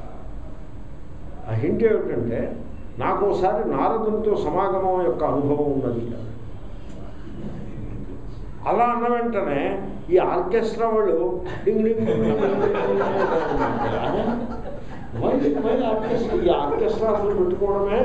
ఆ హింట్ ఏమిటంటే నాకు ఒకసారి నారదునితో సమాగమం యొక్క అనుభవం ఉన్నది అలా అన్న వెంటనే ఈ ఆర్కెస్ట్రా వాళ్ళు ding ding ding ding ding ding ding why why orchestra ఈ ఆర్కెస్ట్రా అసలు పెట్టుకోవడమే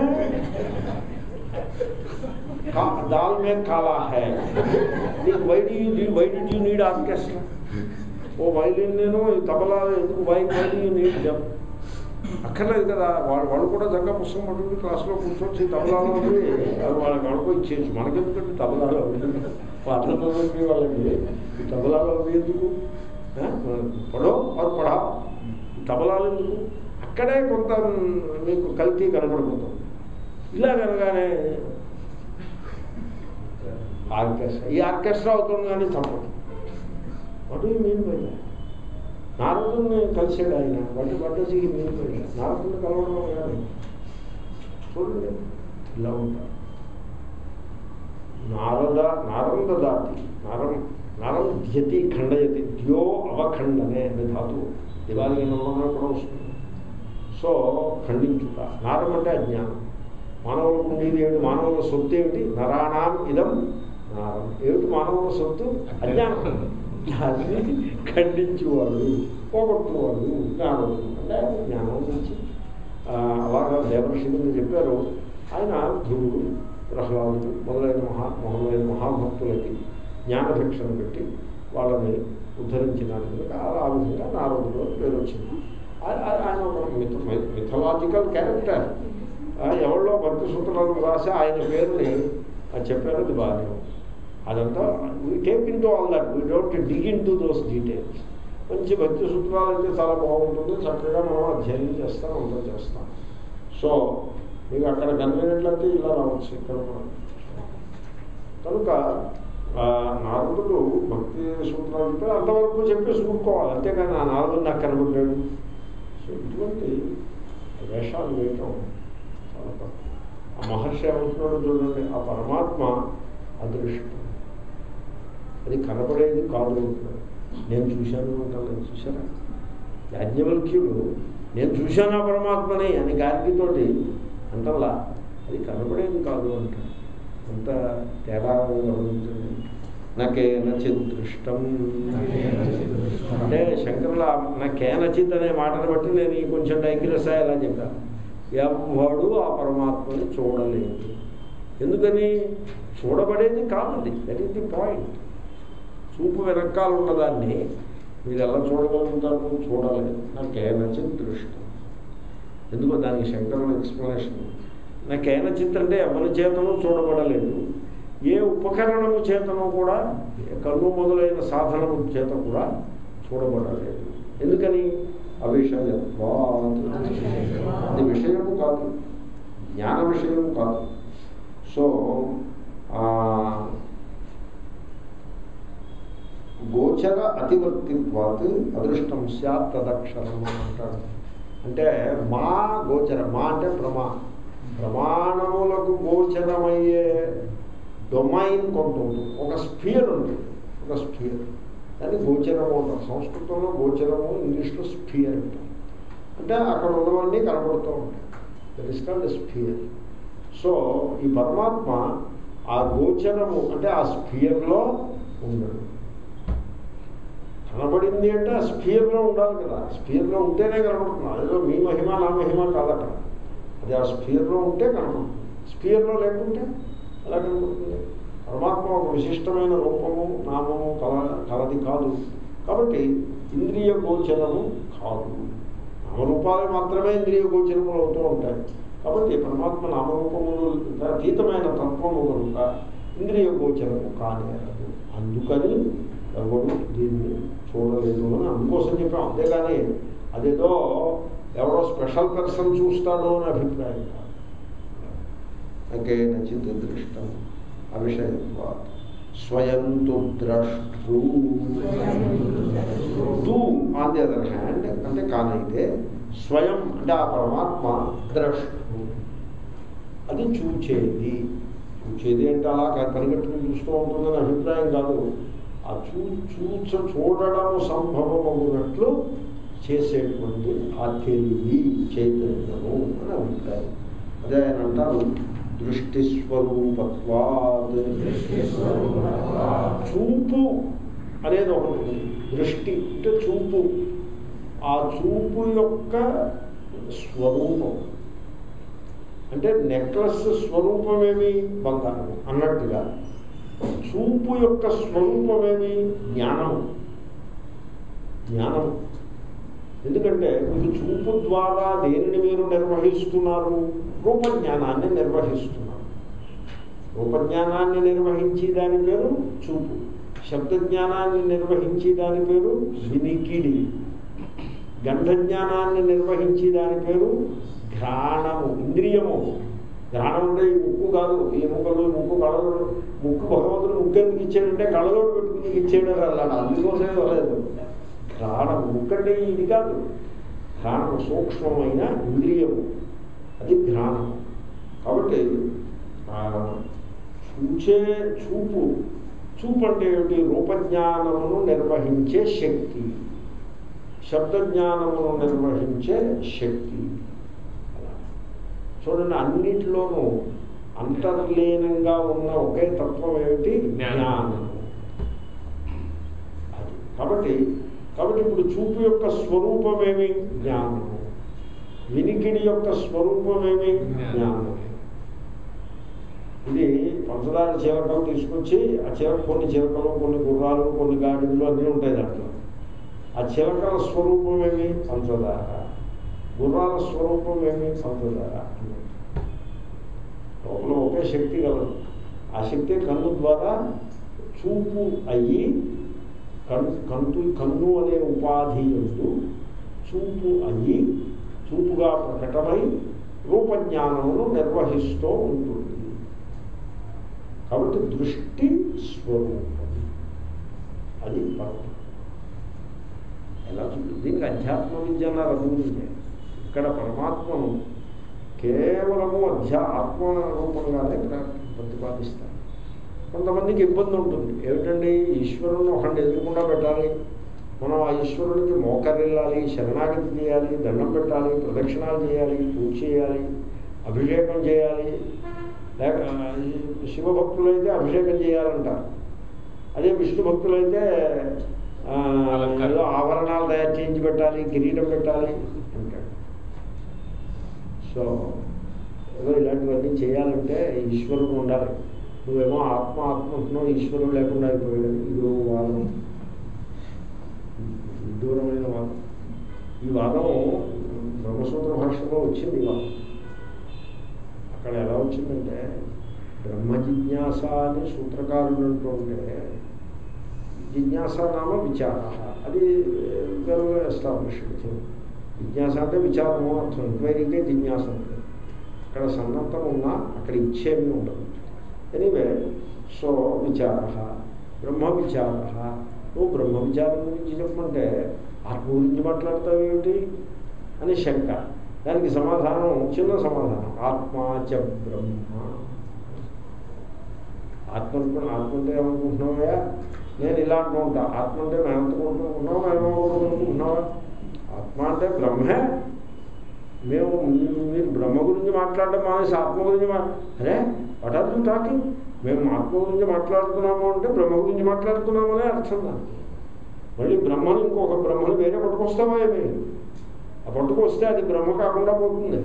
కా- దాల్ మే కాలా హై నీకు why do you why do you need orchestra ఓ వైలిన్ నేను ఈ తబలా ఎందుకు why why do you need them అక్కర్లేదు కదా వాళ్ళు వాళ్ళు కూడా చక్కగా పుస్తకం పట్టుకుని క్లాస్లో కూర్చొచ్చి తబలాలో ఉండి అది వాళ్ళకి వాళ్ళకు ఇచ్చేయచ్చు మనకెందుకంటే తబలాలో ఉంది పాటలతో ఉండి వాళ్ళకి ఈ తబలాలో ఉంది ఎందుకు ఆ? పడో వారు పడా తబలాలు ఎందుకు అక్కడే కొంత మీకు కల్తీ కనబడిపోతుంది ఇలా కనగానే ఆర్కెస్ట్రా ఈ ఆర్కెస్ట్రా అవుతుంది కానీ తప్పదు what you mean by that నారదుని కలిసాడు ఆయన వడ్డు వడ్డసి మీన్ బై దాట్ నారదుని కలవడం కాదు చూడండి ఇలా ఉంటారు నారద నారంద దాతి నారం నారం ధ్యతి ఖండయతి ద్యో అవఖండనే అనే ధాతువు దివాళి కూడా వస్తుంది సో ఖండించుట నారం అంటే అజ్ఞానం మానవులకు ఉండేది ఏమిటి మానవుల సొత్తు ఏమిటి నరాణం ఇదం నారం ఏమిటి మానవుల సొత్తు అజ్ఞానం దాన్ని ఖండించేవాడు పోగొట్టువాడు జ్ఞానం అంటే ఆయన జ్ఞానం నుంచి ఆ, అలాగా దేవర్షి కింద చెప్పారు ఆయన ధ్రువుడు ప్రహ్లాదుడు మొదలైన మహా మొదలైన మహాభక్తులకి జ్ఞానభిక్షను పెట్టి వాళ్ళని ఉద్ధరించినందుకు ఆ- ఆ విధంగా నారదుడు పేరు వచ్చింది ఆ- ఆ- ఆయన ఒక మిథ మిథలాజికల్ క్యారెక్టర్ ఎవరిలో భక్తి సూత్రాలు రాసి ఆయన పేరుని ఆ చెప్పారు అది బాగానే ఉంది. అదంతా we take into all that we don't dig into those details మంచి భక్తి సూత్రాలు అయితే చాలా బాగుంటుంది చక్కగా మనం అధ్యయనం చేస్తాం అంతా చేస్తాం సో మీకు అక్కడ కన్వీనియంట్ ఇలా రావచ్చు ఇక్కడ కూడా కనుక ఆ, నారదుడు భక్తి సూత్రాలు చెప్పారు అంతవరకు చెప్పేసి ఊరుకోవాలి అంతేగాని ఆ నారదుడు నాకు కనబడ్డాడు సో ఇటువంటి వేషాలు వేయటం చాలా తప్పు ఆ మహర్షి ఏమంటున్నాడు చూడండి ఆ పరమాత్మ అదృష్టం అది కనపడేది కాదు అంటున్నాడు నేను చూశాను అంటాను నేను చూశాను యాజ్ఞవల్క్యుడు నేను చూశాను ఆ పరమాత్మని అని గాలితోటి అంటల్లా అది కనపడేది కాదు అంటాడు అంత తేడా గమనించండి నాకేనచిత్ దృష్టం అంటే శంకరుల నాకేనచిత్ అనే మాటను బట్టి నేను ఈ కొంచెం డైగ్రెస్ ఇలా చెప్పాను ఎవ్వడు ఆ పరమాత్మని చూడలేదు ఎందుకని చూడబడేది కాదండి దట్ ఈస్ ది పాయింట్ చూపు వెనకాల ఉన్నదాన్ని మీరు ఎలా చూడగలుగుతారు చూడలేదు నాకేనచిత్ దృష్టం ఎందుకో దానికి శంకరుల ఎక్స్ప్లెనేషన్ నాకేనచిత్ అంటే ఎవరి చేతను చూడబడలేదు ఏ ఉపకరణము చేతను కూడా కన్ను మొదలైన సాధనము చేత కూడా చూడబడలేదు ఎందుకని అవిషయత్వాత్ అది విషయము కాదు జ్ఞాన విషయము కాదు సో ఆ, గోచర అతివర్తిత్వాత్ అదృష్టం స్యాత్ తదక్షరం అని అంటాడు అంటే మా గోచర మా అంటే ప్రమా ప్రమాణములకు గోచరమయ్యే డొమైన్ కొంత ఉంటుంది ఒక స్ఫియర్ ఉంటుంది ఒక స్ఫియర్ దాన్ని గోచరము అంటారు సంస్కృతంలో గోచరము ఇంగ్లీష్లో స్ఫియర్ అంటారు అంటే అక్కడ ఉన్నవన్నీ కనబడుతూ ఉంటాయి that is called sphere so ఈ పరమాత్మ ఆ గోచరము అంటే ఆ స్ఫియర్లో ఉండడు కనబడింది అంటే ఆ స్ఫియర్లో ఉండాలి కదా స్ఫియర్లో ఉంటేనే కనబడుతుంది అదేదో మీ మహిమ నా మహిమ కాదట అది ఆ స్ఫియర్లో ఉంటే కనబడుతుంది స్ఫియర్లో లేకుంటే ఎలా కనబడుతుంది పరమాత్మ ఒక విశిష్టమైన రూపము నామము కల కలది కాదు కాబట్టి ఇంద్రియ గోచరము కాదు నామరూపాలు మాత్రమే ఇంద్రియ గోచరములు అవుతూ ఉంటాయి కాబట్టి పరమాత్మ నామరూపములు అతీతమైన తత్వము కనుక ఇంద్రియ గోచరము కానేరదు అందుకని ఎవరు దీన్ని చూడలేదు అని అందుకోసం చెప్పాం అంతేగాని అదేదో ఎవరో స్పెషల్ పర్సన్ చూస్తాడో అని అభిప్రాయం కాదు నాకే నచిత్ దృష్టం అవిషయత్వా స్వయం తు ద్రష్టృ తూ ఆన్ ది అదర్ హ్యాండ్ అంటే కానైతే స్వయం అంటే ఆ పరమాత్మ ద్రష్టృ అది చూచేది చూచేది అంటే అలా కనిగట్టుకుని చూస్తూ ఉంటుందని అభిప్రాయం కాదు ఆ చూ చూచ చూడడం సంభవమవునట్లు చేసేటువంటి ఆ తెలివి చైతన్యము అని అభిప్రాయం అదే ఆయన అంటారు దృష్టి స్వరూపత్వాత్ చూపు అనేది ఒకటి ఉంది దృష్టి అంటే చూపు ఆ చూపు యొక్క స్వరూపం అంటే నెక్లెస్ స్వరూపమేమి బంగారము అన్నట్టుగా చూపు యొక్క స్వరూపమేమి జ్ఞానము జ్ఞానము ఎందుకంటే మీకు చూపు ద్వారా దేనిని మీరు నిర్వహిస్తున్నారు రూపజ్ఞానాన్ని నిర్వహిస్తున్నారు రూపజ్ఞానాన్ని నిర్వహించి దాని పేరు చూపు శబ్దజ్ఞానాన్ని నిర్వహించి దాని పేరు వినికిడి గంధజ్ఞానాన్ని నిర్వహించి దాని పేరు ఘ్రాణము ఇంద్రియము ఘ్రాణం అంటే ఈ ముక్కు కాదు ఈ ముక్కలు ముక్కు కళలు ముక్కు భగవంతుడు ముక్కు ఎందుకు ఇచ్చాడంటే కళలో పెట్టుకుని ఇచ్చాడు అలా అందుకోసమే ఇవ్వలేదు ఘ్రాణం ముక్కు అంటే ఇది కాదు ఘ్రాణం సూక్ష్మమైన ఇంద్రియము అది ఘ్రాణం కాబట్టి ఆ, చూచే చూపు చూపు అంటే ఏమిటి రూపజ్ఞానమును నిర్వహించే శక్తి శబ్దజ్ఞానమును నిర్వహించే శక్తి చూడండి అన్నిటిలోనూ అంతర్లీనంగా ఉన్న ఒకే తత్వం ఏమిటి జ్ఞానం. జ్ఞానం అది కాబట్టి కాబట్టి ఇప్పుడు చూపు యొక్క స్వరూపమేమి జ్ఞానము వినికిడి యొక్క స్వరూపమేమి జ్ఞానం ఇది పంచదార చిలకలు తీసుకొచ్చి ఆ చిలక కొన్ని చిలకలు కొన్ని గుర్రాలు కొన్ని గాడిదలు అన్నీ ఉంటాయి దాంట్లో ఆ చిలకల స్వరూపం ఏమి పంచదార గుర్రాల స్వరూపం ఏమి పంచదార లోపల ఒకే శక్తి కలదు ఆ శక్తి కన్ను ద్వారా చూపు అయ్యి కన్ను కంటు కన్ను అనే ఉపాధి ఎందు చూపు అయ్యి చూపుగా ప్రకటమై రూపజ్ఞానమును నిర్వహిస్తూ ఉంటుంది కాబట్టి దృష్టి స్వరూపం అది పరమ ఎలా చూడండి దీనికి అధ్యాత్మ విద్య అన్నారు అందుగురించే ఇక్కడ పరమాత్మను కేవలము అధ్యా ఆత్మ రూపంగానే ప్ర- ప్రతిపాదిస్తారు కొంతమందికి ఇబ్బంది ఉంటుంది ఏమిటండి ఈశ్వరుని ఒకటి ఎదురకుండా పెట్టాలి మనం ఆ ఈశ్వరునికి మోకరిల్లాలి శరణాగతి చేయాలి దండం పెట్టాలి ప్రదక్షిణాలు చేయాలి పూజ చేయాలి అభిషేకం చేయాలి లేక శివభక్తులైతే అభిషేకం చేయాలంటారు అదే విష్ణు భక్తులైతే ఆ, అలంకారం. ఏదో ఆభరణాలు తయారు చేయించి పెట్టాలి కిరీటం పెట్టాలి అంటాడు సో ఏదో ఇలాంటివన్నీ చేయాలంటే ఈశ్వరుడు ఉండాలి నువ్వేమో ఆత్మ ఆత్మ అంటున్నావు ఈశ్వరుడు లేకుండా అయిపోయాడు ఇది వాదం విదూరమైన వాదం ఈ వాదం బ్రహ్మసూత్ర భాషలో వచ్చింది ఈ వాదం అక్కడ ఎలా వచ్చిందంటే బ్రహ్మ జిజ్ఞాస అని సూత్రకారులు అంటుంటే జిజ్ఞాస నామ విచార అది వెల్ ఎస్టాబ్లిష్డ్ జిజ్ఞాస అంటే విచారము అర్థం ఎంక్వైరీకే జిజ్ఞాస అంటే అక్కడ సన్నద్ధం ఉన్నా అక్కడ ఇచ్చేమి ఉండదు ఎనీవే సో విచార బ్రహ్మ విచార నువ్వు బ్రహ్మ విచారం గురించి చెప్పమంటే ఆత్మ గురించి మాట్లాడతావు ఏమిటి అని శంక దానికి సమాధానం చిన్న సమాధానం ఆత్మ చ బ్రహ్మ ఆత్మ అనుకున్న ఆత్మ అంటే ఏమనుకుంటున్నావా నేను ఇలా అంటూ ఉంటా ఆత్మ అంటే మేము ఎంత కొనుక్కుంటున్నాం మేము కొనుక్కుంటున్నావా ఆత్మ అంటే బ్రహ్మే మేము మీరు బ్రహ్మ గురించి మాట్లాడడం మానేసి ఆత్మ గురించి మా అరే వాట్ ఆర్ యూ టాకింగ్ మేము ఆత్మ గురించి మాట్లాడుతున్నాము అంటే బ్రహ్మ గురించి మాట్లాడుతున్నామనే అర్థం దానికి మళ్ళీ బ్రహ్మను ఇంకొక బ్రహ్మను వేరే పట్టుకొస్తావా ఏమి ఆ పట్టుకొస్తే అది బ్రహ్మ కాకుండా పోతుంది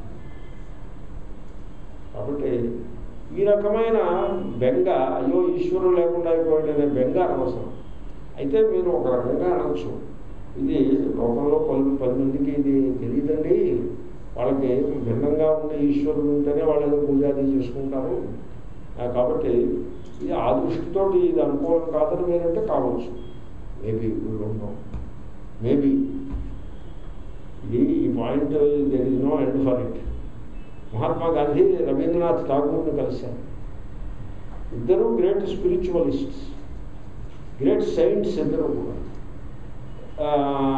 కాబట్టి ఈ రకమైన బెంగ అయ్యో ఈశ్వరుడు లేకుండా అయిపోయాడనే బెంగ అనవసరం అయితే మీరు ఒక రకంగా అనవచ్చు ఇది లోకంలో పలు పది మందికి ఇది తెలియదండి వాళ్ళకి భిన్నంగా ఉండే ఈశ్వరుడు ఉంటేనే వాళ్ళు ఏదో పూజాది చేసుకుంటారు ఆ, కాబట్టి ఇది ఆ దృష్టితో ఇది అనుకూలం కాదని మీరంటే కావచ్చు మేబీ ఉంటాం మేబీ ఇది ఈ point there is no end for it Mahatma Gandhi Rabindranath ఠాగూర్ని కలిశారు ఇద్దరు గ్రేట్ స్పిరిచువలిస్ట్స్ గ్రేట్ సైంట్స్ ఇద్దరు కూడా ఆ,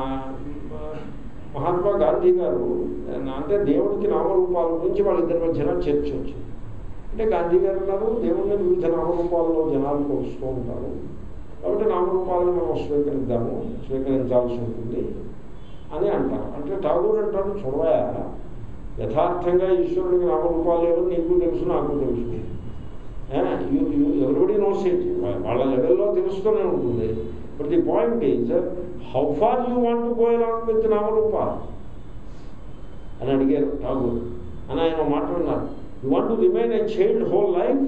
మహాత్మా గాంధీ గారు అంటే దేవుడికి నామరూపాల గురించి వాళ్ళిద్దరి మధ్యన చర్చ వచ్చింది అంటే గాంధీ గారు అన్నారు దేవుడిని వివిధ నామరూపాలలో జనాలు కొలుస్తూ ఉంటారు కాబట్టి నామరూపాలను మనం స్వీకరిద్దాము స్వీకరించాల్సి ఉంటుంది అని అంటారు అంటే ఠాగూర్ అంటారు చూడవా యథార్థంగా ఈశ్వరుడికి నామరూపాలు లేవని నీకు తెలుసు నాకు తెలుసు ఎవరిబడి నోస్ ఇట్ వాళ్ళ లెవెల్లో తెలుస్తూనే ఉంటుంది but the point is how far you want go along with నామరూప అని అడిగారు ఠాగూర్ అని ఆయన మాట్లాడినారు you want to remain a child whole life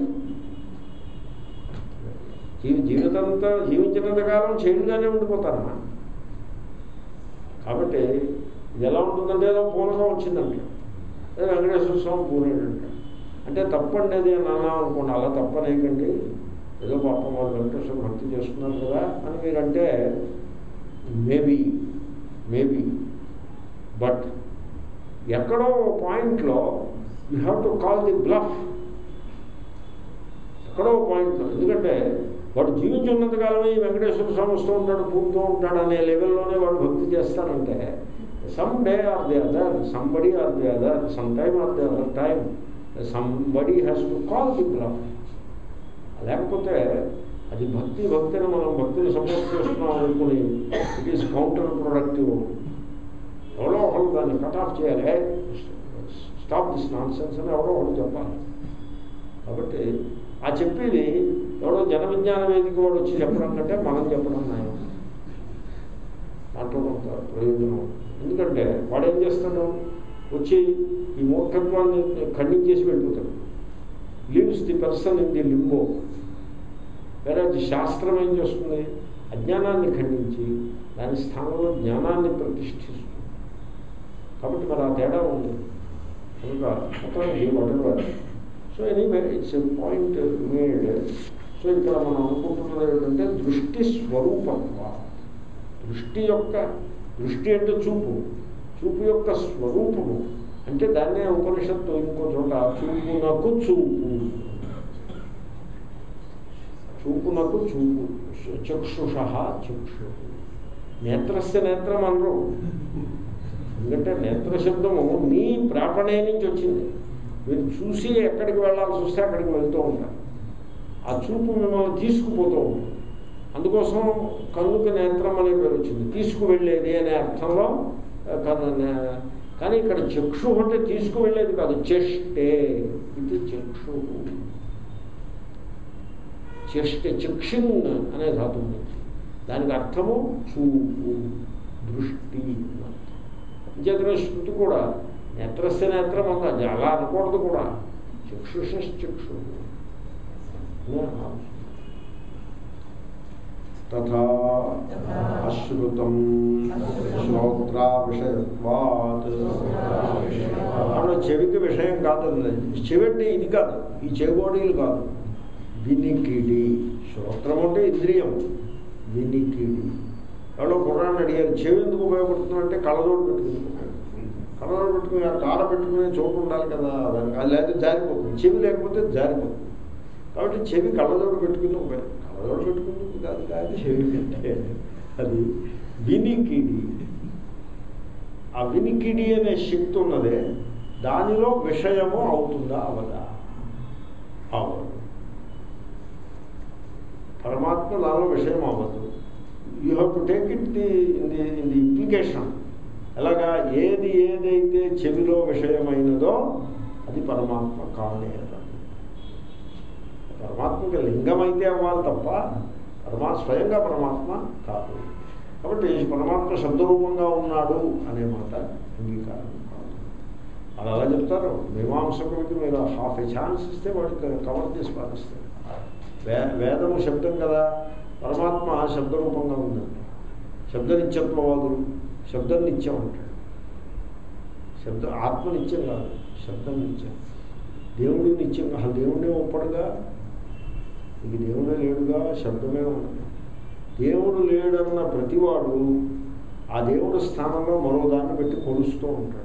జీవి జీవితంతో జీవించినంత కాలం చైల్డ్గానే ఉండిపోతారమ్మా కాబట్టి ఇది ఎలా ఉంటుందంటే ఏదో పూనకం వచ్చిందంట అదే వెంకటేశ్వర స్వామి పూనేటంట అంటే తప్పండి అది అని అన్నాం అనుకోండి అలా తప్పనేకండి ఏదో పాపం వాళ్ళు వెంకటేశ్వర భక్తి చేస్తున్నారు కదా అని మీరంటే మేబీ మేబీ బట్ ఎక్కడో పాయింట్లో you have to call the bluff ఎక్కడో పాయింట్లో ఎందుకంటే వాడు జీవించి ఉన్నంతకాలమే ఈ వెంకటేశ్వర స్వామి వస్తూ ఉంటాడు పూడుతూ ఉంటాడు అనే లెవెల్లోనే వాడు భక్తి చేస్తానంటే some day or the other somebody or the other some time or the other time somebody has to call the bluff లేకపోతే అది భక్తి భక్తిని మనం భక్తిని సపోర్ట్ చేస్తున్నాం అనుకుని ఇట్ ఈస్ కౌంటర్ ప్రొడక్టివ్ ఎవరో ఒకళ్ళు దాన్ని కట్ ఆఫ్ చేయాలి స్టాప్ దిస్ నాన్ సెన్స్ అని ఎవరో ఒకటి చెప్పాలి కాబట్టి ఆ చెప్పేది ఎవడో జన విజ్ఞాన వేదిక వాడు వచ్చి చెప్పడం కంటే మనం చెప్పడం నయం దాంట్లో కొంత ప్రయోజనం ఎందుకంటే వాడు ఏం చేస్తాడు వచ్చి ఈ మూర్ఖత్వాన్ని ఖండించేసి వెళ్ళిపోతాడు leaves the person in the limbo వేరే శాస్త్రం ఏం చేస్తుంది అజ్ఞానాన్ని ఖండించి దాని స్థానంలో జ్ఞానాన్ని ప్రతిష్ఠిస్తుంది కాబట్టి మరి ఆ తేడా ఉంది కనుక మొత్తానికి whatever so anyway it's a point made so ఇక్కడ మనం అనుకుంటున్నది ఏంటంటే దృష్టి స్వరూపత్వ దృష్టి యొక్క దృష్టి అంటే చూపు చూపు యొక్క స్వరూపము అంటే దాన్నే ఉపనిషత్తు ఇంకో చోట చూపునకు చూపు చూపునకు చూపు చక్షుష చక్షు నేత్రస్య నేత్రం అనరు ఎందుకంటే నేత్ర శబ్దము నీ ప్రాపణే నుంచి వచ్చింది మీరు చూసి ఎక్కడికి వెళ్ళాల్సి వస్తే అక్కడికి వెళ్తూ ఉంటారు ఆ చూపు మిమ్మల్ని తీసుకుపోతూ ఉంటుంది అందుకోసం కన్నుకి నేత్రం అనే పేరు వచ్చింది తీసుకువెళ్ళేది అనే అర్థంలో ఆ, కన్ను- కానీ ఇక్కడ చక్షు అంటే తీసుకువెళ్ళేది కాదు చెష్టే ఇది చక్షు చెష్టే చక్షిన్ అనే ధాతు ఉంది దానికి అర్థము చూపు దృష్టి అంచేతన శృతి కూడా నేత్రస్య నేత్రం అంత అలా అనకూడదు కూడా చక్షుష చక్షు తథా అశ్రుతం శ్రోత్రా విషయత్వాత్ అవును చెవికి విషయం కాదు చెవి అంటే ఇది కాదు ఈ చెవిబోడీలు కాదు వినికిడి శ్రోత్రం అంటే ఇంద్రియం వినికిడి ఎవరో కుర్రాన్ని అడిగారు చెవి ఎందుకు ఉపయోగపడుతుందంటే కళ్ళజోడు పెట్టుకుని కళ్ళజోడు పెట్టుకుని ఆ కార పెట్టుకునే చోటు ఉండాలి కదా దానికి అది లేకపోతే జారిపోతుంది చెవి లేకపోతే జారిపోతుంది కాబట్టి చెవి కళ్ళజోడు పెట్టుకుని ఉపయోగం కళ్ళజోడు పెట్టుకుంటుంది కాదు కాదు చెవి అంటే అది వినికిడి ఆ వినికిడి అనే శక్తి ఉన్నదే దానిలో విషయము అవుతుందా అవదా అవదు పరమాత్మ దానిలో విషయం అవ్వదు you have to take it the in the in the implication ఎలాగా ఏది ఏదైతే చెవిలో విషయమైనదో అది పరమాత్మ కానేరదు పరమాత్మకి లింగం అయితే అవ్వాలి తప్ప పరమా స్వయంగా పరమాత్మ కాదు కాబట్టి పరమాత్మ శబ్దరూపంగా ఉన్నాడు అనే మాట అంగీకారం కాదు అది అలా చెప్తారు మీమాంసకులకి మీరు హాఫ్ ఏ ఛాన్స్ ఇస్తే వాడికి కవర్ చేసి పాటిస్తారు వే వేదము శబ్దం కదా పరమాత్మ శబ్దరూపంగా ఉందండి శబ్దనిత్యత్వవాదులు శబ్దం నిత్యం అంటాడు శబ్ద ఆత్మ నిత్యం కాదు శబ్దం నిత్యం దేవుడు నిత్యం అసలు దేవుడే ఒప్పడుగా ఇది దేవుడే లేడుగా శబ్దమే ఉన్నది దేవుడు లేడన్న ప్రతివాడు ఆ దేవుడు స్థానంలో మరో దాన్ని పెట్టి కొలుస్తూ ఉంటాడు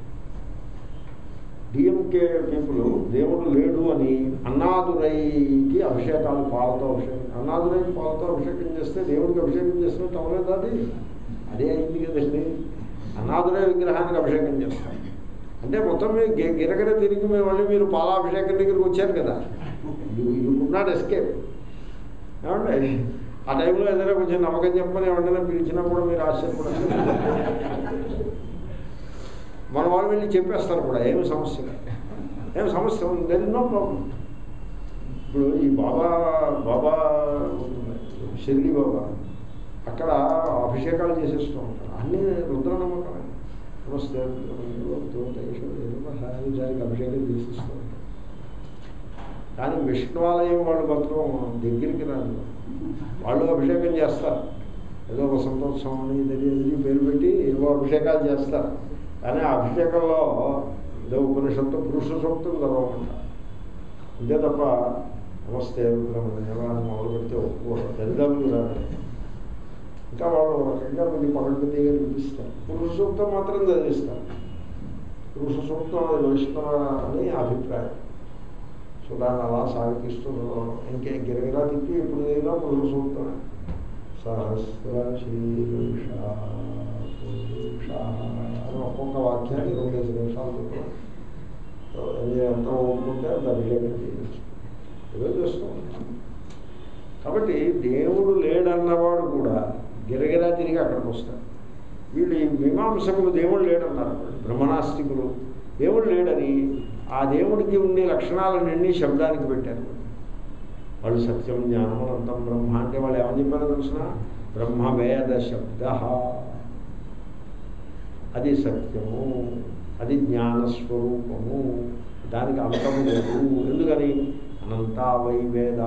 డిఎంకే పీపుల్ దేవుడు లేడు అని అన్నాదురైకి అభిషేకాలు పాలతో అభిషేకం అన్నాదురైకి పాలతో అభిషేకం చేస్తే దేవుడికి అభిషేకం చేసినట్టు అవ్వలేదు అది అదే అయింది కదండి అన్నాదురై విగ్రహానికి అభిషేకం చేస్తాం అంటే మొత్తం మీ గి- గిరగిర తిరిగి మీ మళ్ళీ మీరు పాలాభిషేకం దగ్గరికి వచ్చారు కదా you you could not escape ఏమండి ఆ టైంలో ఏదైనా కొంచెం నమ్మకం చెప్పని ఎవరైనా పిలిచినప్పుడు మీరు ఆశ్చర్యపడతారు మన వాళ్ళు వెళ్ళి చెప్పేస్తారు కూడా ఏమి సమస్య లేదు. ఏమి సమస్య ఉంది దెర్ నో ప్రాబ్లం ఇప్పుడు ఈ బాబా బాబా షిర్లీ బాబా అక్కడ అభిషేకాలు చేసేస్తూ ఉంటారు అన్నీ రుద్ర నమ్మకమే నమస్తే దానికి అభిషేకం చేసేస్తూ ఉంటారు కానీ విష్ణువాలయం వాళ్ళు మాత్రం దగ్గరికి రాదు వాళ్ళు అభిషేకం చేస్తారు ఏదో వసంతోత్సవం అని ఇది ఇది పేరు పెట్టి ఏవో అభిషేకాలు చేస్తారు కానీ ఆ అభిషేకంలో ఏదో ఉపనిషత్తు పురుష సూక్తం చదవమంటారు అంతే తప్ప నమస్తే ఎవరైనా మొదలు పెడితే ఒప్పుకోరు దరిదాపులు రాదు ఇంకా వాళ్ళు ఒక రకంగా కొన్ని పగడ్బందీగా వినిపిస్తారు పురుష సూక్తం మాత్రం చదివిస్తారు పురుష సూక్తం అది వైష్ణవ అని అభిప్రాయం సో దాన్ని అలా సాగిస్తూ ఇంకే గిరగిరా తిప్పి ఇప్పుడు ఏదో పురుష సూక్తమే సహస్రశీర్ష పురుష అని ఒక్కొక్క వాక్యాన్ని రెండేసి నిమిషాలు చెప్పాలి సో ఇది ఎంత ఒప్పుకుంటే అంత అభిషేకం చేయొచ్చు ఏదో చేస్తూ ఉంటాం కాబట్టి దేవుడు లేడన్నవాడు కూడా గిరగిరా తిరిగి అక్కడికి వస్తాడు వీళ్ళు ఈ మీమాంసకులు దేవుడు లేడన్నారు బ్రహ్మనాస్తికులు దేవుడు లేడని ఆ దేవుడికి ఉండే లక్షణాలన్నీ శబ్దానికి పెట్టారు వాళ్ళు సత్యం జ్ఞానం అనంతం బ్రహ్మ అంటే వాళ్ళు ఏమని చెప్పారో తెలిసిన బ్రహ్మ వేద శబ్ద అది సత్యము అది జ్ఞానస్వరూపము దానికి అంతము లేదు ఎందుకని అనంతా వై వేద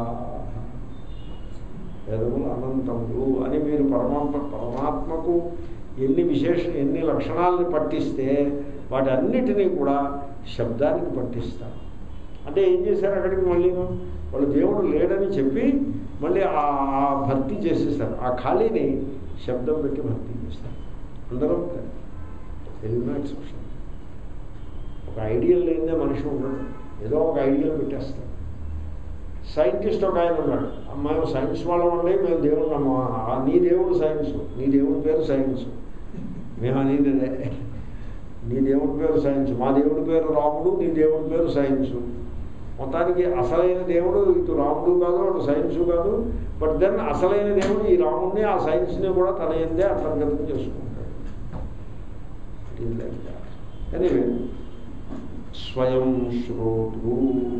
వేదములు అనంతములు అని మీరు పరమాత్మ పరమాత్మకు ఎన్ని విశేష ఎన్ని లక్షణాలను పట్టిస్తే వాటన్నిటినీ కూడా శబ్దానికి పట్టిస్తారు అంటే ఏం చేశారు అక్కడికి మళ్ళీ వాళ్ళు దేవుడు లేడని చెప్పి మళ్ళీ ఆ ఆ భర్తీ చేసేస్తారు ఆ ఖాళీని శబ్దం పెట్టి భర్తీ చేస్తారు అందరూ తెలుగులో ఎక్స్ప్రెషన్ ఒక ఐడియల్ లేదే మనిషి ఉండడు ఏదో ఒక ఐడియల్ పెట్టేస్తాడు సైంటిస్ట్ ఒక ఆయన ఉన్నాడు మేము సైన్స్ వాళ్ళం ఉండే మేము దేవుడు నమ్మ ఆ నీ దేవుడు సైన్స్ నీ దేవుడి పేరు సైన్స్ మేము అనేది అదే నీ దేవుడి పేరు సైన్స్ మా దేవుడి పేరు రాముడు నీ దేవుడి పేరు సైన్స్ మొత్తానికి అసలైన దేవుడు ఇటు రాముడు కాదు అటు సైన్స్ కాదు బట్ దెన్ అసలైన దేవుడు ఈ రాముడిని ఆ సైన్స్ని కూడా తన ఎందే అంతర్గతం చేసుకుంటాడు it is like that anyway స్వయం శ్రోతృ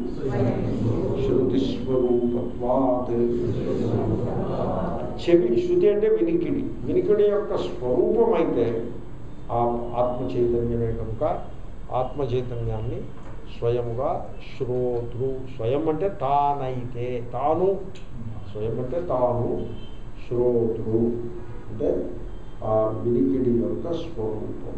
శృతిస్వరూపత్వాత్ చెవి శృతి అంటే వినికిడి వినికిడి యొక్క స్వరూపం అయితే ఆ ఆత్మ చైతన్యమే కనుక ఆత్మ చైతన్యాన్ని స్వయముగా శ్రోతృ స్వయం అంటే తానైతే తాను స్వయం అంటే తాను శ్రోతృ అంటే ఆ వినికిడి యొక్క స్వరూపము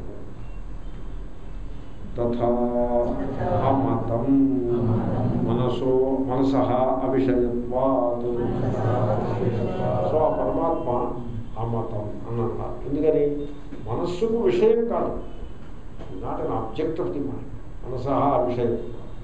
తథా అమతం మనసో మనస అవిషయత్వాత్ సో ఆ పరమాత్మ అమతం అని అన్నారు ఎందుకని మనస్సుకు విషయం కాదు not an object of the mind మనస అవిషయం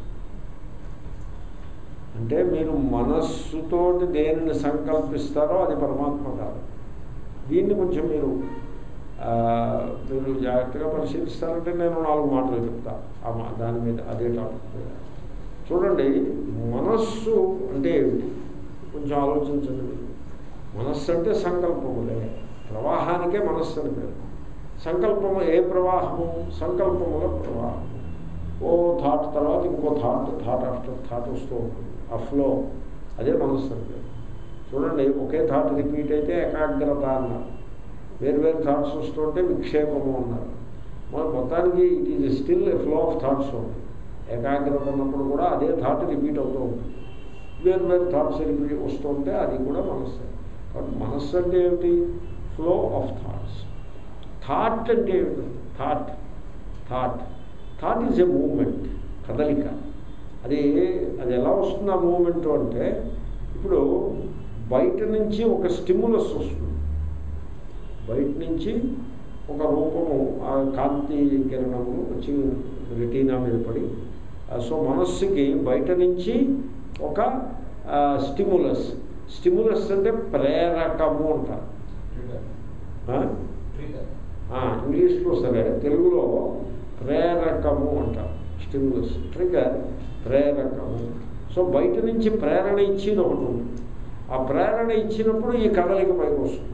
అంటే మీరు మనస్సుతోటి దేనిని సంకల్పిస్తారో అది పరమాత్మ కాదు దీన్ని కొంచెం మీరు ఆ, మీరు జాగ్రత్తగా పరిశీలిస్తారంటే నేను నాలుగు మాటలు చెప్తా ఆ మా- దాని మీద అదే టాపిక్ మీద చూడండి మనస్సు అంటే ఏమిటి కొంచెం ఆలోచించండి మీరు మనస్సు అంటే సంకల్పములే ప్రవాహానికే మనస్సు అని పేరు సంకల్పము ఏ ప్రవాహము సంకల్పముల ప్రవాహము ఓ థాట్ తర్వాత ఇంకో థాట్ థాట్ ఆఫ్టర్ థాట్ వస్తూ ఉంటుంది ఆ ఫ్లో అదే మనస్సు అని పేరు చూడండి ఒకే థాట్ రిపీట్ అయితే ఏకాగ్రత అన్నారు వేరు వేరు థాట్స్ వస్తుంటే విక్షేపము అన్నారు మన మొత్తానికి it is still flow of thoughts ఉంది ఏకాగ్రత ఉన్నప్పుడు కూడా అదే థాట్ రిపీట్ అవుతూ ఉంటుంది వేరు వేరు థాట్స్ రిపీట్ వస్తుంటే అది కూడా మనస్సు కాబట్టి మనస్సు అంటే ఏమిటి ఫ్లో ఆఫ్ థాట్స్ థాట్ అంటే ఏమిటి thought thought thought is a moment కదలిక అది అది ఎలా వస్తుంది ఆ మూమెంట్ అంటే ఇప్పుడు బయట నుంచి ఒక స్టిమ్యులస్ వస్తుంది బయట నుంచి ఒక రూపము ఆ కాంతి కిరణములు వచ్చి రెటీనా మీద పడి ఆ, సో మనస్సుకి బయట నుంచి ఒక స్టిములస్ స్టిములస్ అంటే ప్రేరకము అంటారు ఆ? ఆ, ఇంగ్లీష్లో సరే తెలుగులో ప్రేరకము అంటారు స్టిములస్ ట్రిగర్ ప్రేరకము సో బయట నుంచి ప్రేరణ ఇచ్చేది ఒకటి ఉంది ఆ ప్రేరణ ఇచ్చినప్పుడు ఈ కదలిక పైకి వస్తుంది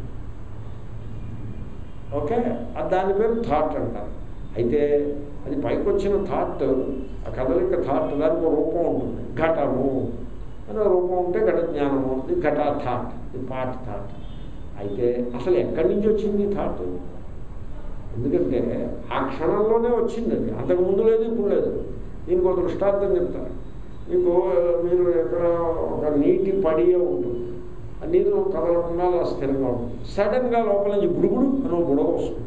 ఓకే అది దాని పేరు థాట్ అంటారు అయితే అది పైకి వచ్చిన థాట్ ఆ కదలిక థాట్ దానికి ఒక రూపం ఉంటుంది ఘటము అని ఒక రూపం ఉంటే ఘట జ్ఞానము ఉంటుంది ఘట థాట్ ఇది పార్ట్ థాట్ అయితే అసలు ఎక్కడి నుంచి వచ్చింది థాట్ ఎందుకంటే ఆ క్షణంలోనే వచ్చింది అది అంతకు ముందు లేదు ఇప్పుడు లేదు దీనికి ఒక దృష్టాంతం చెప్తాను మీకు ఆ, మీరు ఎక్కడ ఒక నీటి పడియ ఉంటుంది ఆ నీరు కదలకుండా అలా స్థిరంగా ఉంటుంది సడన్గా లోపల నుంచి బుడుగుడు అని ఒక బుడగ వస్తుంది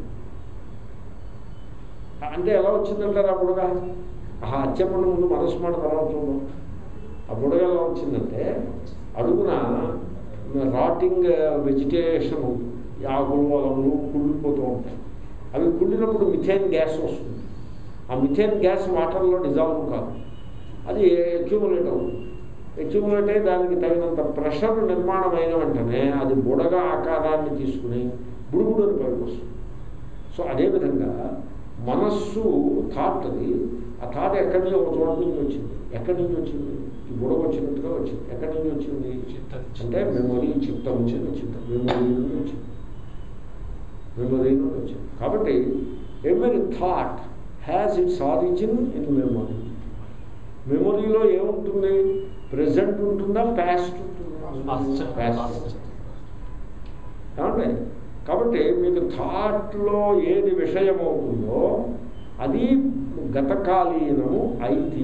అంటే ఎలా వచ్చిందంటారు ఆ బుడగ ఆ చెప్పండి ముందు మనసు మాట తర్వాత చూద్దాం ఆ బుడగ ఎలా వచ్చిందంటే అడుగున రాటింగ్ వెజిటేషన్ ఉంటుంది ఈ ఆకులు అలములు కుళ్ళిపోతూ ఉంటాయి అవి కుళ్ళినప్పుడు మిథేన్ గ్యాస్ వస్తుంది ఆ మిథేన్ గ్యాస్ వాటర్లో డిజాల్వ్ కాదు అది అక్యూములేట్ అవుతుంది అక్యూములేట్ అయ్యి దానికి తగినంత ప్రెషర్ నిర్మాణం అయిన వెంటనే అది బుడగ ఆకారాన్ని తీసుకుని బుడుగుడు అని పైకి వస్తుంది సో అదేవిధంగా మనస్సు థాట్ అది ఆ థాట్ ఎక్కడి నుంచి ఒక చోట నుంచి వచ్చింది ఎక్కడి నుంచి వచ్చింది ఈ బుడగ వచ్చినట్టుగా వచ్చింది ఎక్కడి నుంచి వచ్చింది అంటే మెమొరీ చిత్తం నుంచి వచ్చింది మెమొరీ నుండి వచ్చింది మెమొరీ నుండి వచ్చింది కాబట్టి every thought has its origin in memory మెమొరీలో ఏముంటుంది ప్రజెంట్ ఉంటుందా ప్యాస్ట్ ఉంటుందా ప్యాస్ట్ ఏమండి కాబట్టి మీకు థాట్లో ఏది విషయం అవుతుందో అది గతకాలీనము అయితే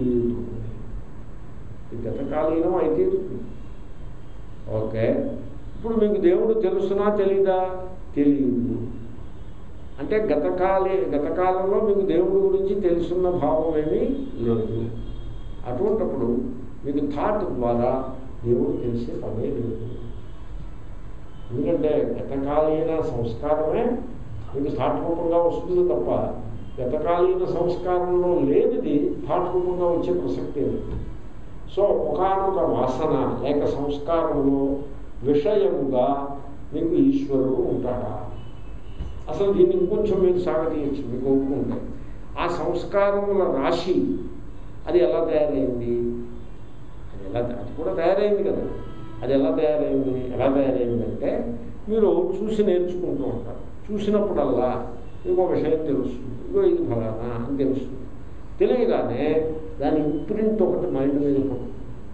గతకాలీనం అయితే ఓకే ఇప్పుడు మీకు దేవుడు తెలుసునా తెలీదా తెలియదు అంటే గతకాలే గతకాలంలో మీకు దేవుడి గురించి తెలుసున్న భావం ఏమీ లేదు అటువంటప్పుడు మీకు థాట్ ద్వారా దేవుడు తెలిసే పనే లేదు ఎందుకంటే గతకాలీన సంస్కారమే మీకు థాట్ రూపంగా వస్తుంది తప్ప గతకాలీన సంస్కారంలో లేనిది థాట్ రూపంగా వచ్చే ప్రసక్తి లేదు సో ఒకనొక వాసన లేక సంస్కారంలో విషయముగా మీకు ఈశ్వరుడు ఉంటాడా అసలు దీన్ని ఇంకొంచెం మీరు సాగతీయచ్చు మీకు ఒప్పుకుంటే ఆ సంస్కారముల రాశి అది ఎలా తయారైంది అది ఎలా అది కూడా తయారైంది కదా అది ఎలా తయారైంది ఎలా తయారైందంటే మీరు చూసి నేర్చుకుంటూ ఉంటారు చూసినప్పుడల్లా మీకు ఒక విషయం తెలుస్తుంది ఇగో ఇది ఫలానా అని తెలుస్తుంది తెలియగానే దాని ఇంప్రింట్ ఒకటి మైండ్ మీద పడుతుంది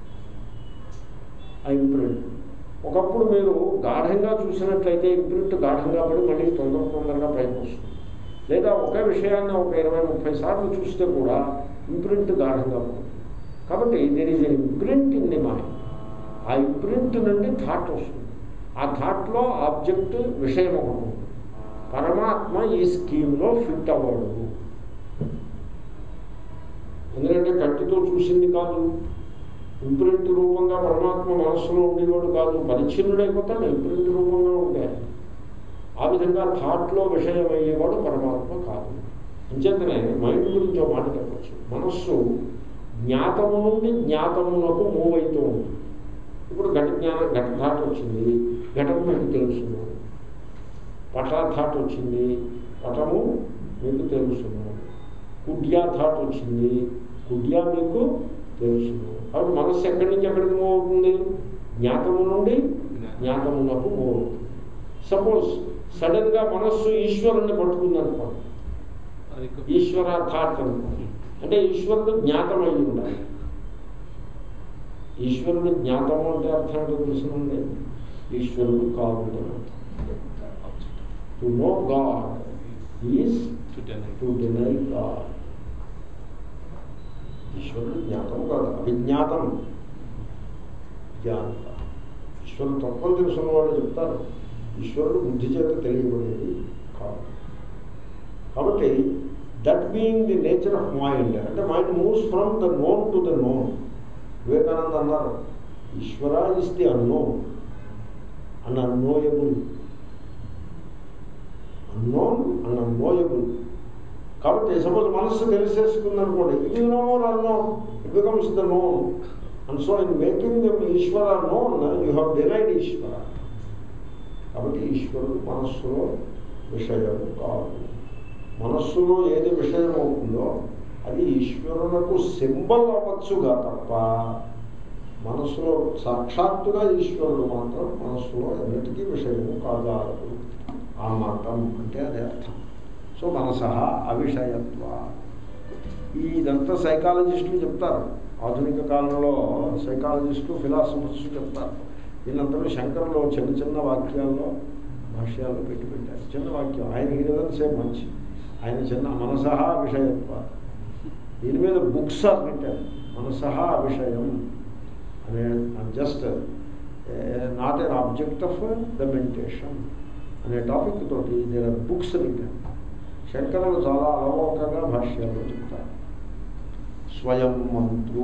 ఆ ఇంప్రింట్ ఒకప్పుడు మీరు గాఢంగా చూసినట్లయితే ఇంప్రింట్ గాఢంగా పడి మళ్ళీ తొందర తొందరగా పైకి వస్తుంది లేదా ఒకే విషయాన్ని ఒక ఇరవై ముప్పై సార్లు చూస్తే కూడా ఇంప్రింట్ గాఢంగా పడుతుంది కాబట్టి there is imprint in the mind ఆ ఇంప్రింట్ నుండి థాట్ వస్తుంది ఆ థాట్లో ఆబ్జెక్ట్ విషయం ఒకటి ఉంటుంది పరమాత్మ ఈ స్కీమ్లో ఫిట్ అవ్వడు ఎందుకంటే కంటితో చూసింది కాదు ఇంప్రింట్ రూపంగా పరమాత్మ మనస్సులో ఉండేవాడు కాదు పరిచ్ఛిన్నుడైపోతాడు ఇంప్రింట్ రూపంగా ఉంటే ఆ విధంగా థాట్లో విషయం అయ్యేవాడు పరమాత్మ కాదు అంచేతనే మైండ్ గురించి ఒక మాట చెప్పచ్చు మనస్సు జ్ఞాతము నుండి జ్ఞాతమునకు మూవ్ అవుతూ ఉంటుంది ఇప్పుడు ఘట జ్ఞానం ఘట థాట్ వచ్చింది ఘటము మీకు తెలుసును పట థాట్ వచ్చింది పటము మీకు తెలుసును కుడ్యా థాట్ వచ్చింది కుడ్యా మీకు తెలుసును కాబట్టి మనస్సు ఎక్కడి నుంచి ఎక్కడికి మూవ్ అవుతుంది జ్ఞాతము నుండి జ్ఞాతమునకు మూవ్ అవుతుంది సపోజ్ సడన్గా మనస్సు ఈశ్వరుణ్ణి పట్టుకుందనుకోండి ఈశ్వర థాట్ అనుకోండి అంటే ఈశ్వరుడు జ్ఞాతమై ఉండాలి ఈశ్వరుడు జ్ఞాతము అంటే అర్థం ఏంటో తెలుసునండి ఈశ్వరుడు కాదు to know God is to deny God ఈశ్వరుడు జ్ఞాతం కాదు అవిజ్ఞాతం జ్ఞాత ఈశ్వరుడు తత్వం తెలుసున్న వాళ్ళు చెప్తారు ఈశ్వరుడు బుద్ధి చేత తెలియబడేది కాదు కాబట్టి that being the nature of mind అంటే mind moves from the known to the known Vivekananda అన్నారు Ishwara is the unknown and unknowable unknown and unknowable కాబట్టి సపోజ్ మనస్సు తెలిసేసుకుందనుకోండి ఇది no more unknown it becomes the known and so in making them Ishwara known you have denied Ishwara కాబట్టి ఈశ్వరుడు మనస్సులో విషయం కాదు మనస్సులో ఏది విషయం అవుతుందో అది ఈశ్వరులకు సింబల్ అవ్వచ్చుగా తప్ప మనస్సులో సాక్షాత్తుగా ఈశ్వరుడు మాత్రం మనస్సులో ఎన్నిటికీ విషయము కాదాలదు ఆ మతం అంటే అదే అర్థం సో మనస అవిషయత్వ ఇదంతా సైకాలజిస్టులు చెప్తారు ఆధునిక కాలంలో సైకాలజిస్టులు ఫిలాసఫర్స్ చెప్తారు దీనంతా శంకర్లో చిన్న చిన్న వాక్యాల్లో భాష్యాల్లో పెట్టి పెట్టారు చిన్న వాక్యం ఆయన హీరోదని సేమ్ మంచి ఆయన చిన్న మనసహ విషయత్వ దీని మీద బుక్స్ ఆర్ పెట్టారు మనసహ విషయం అనే just not an object of the meditation అనే టాపిక్ తోటి నేను బుక్స్ పెట్టాను శంకరులు చాలా అలవోకంగా భాష్యాల్లో చెప్తారు స్వయం మంత్రు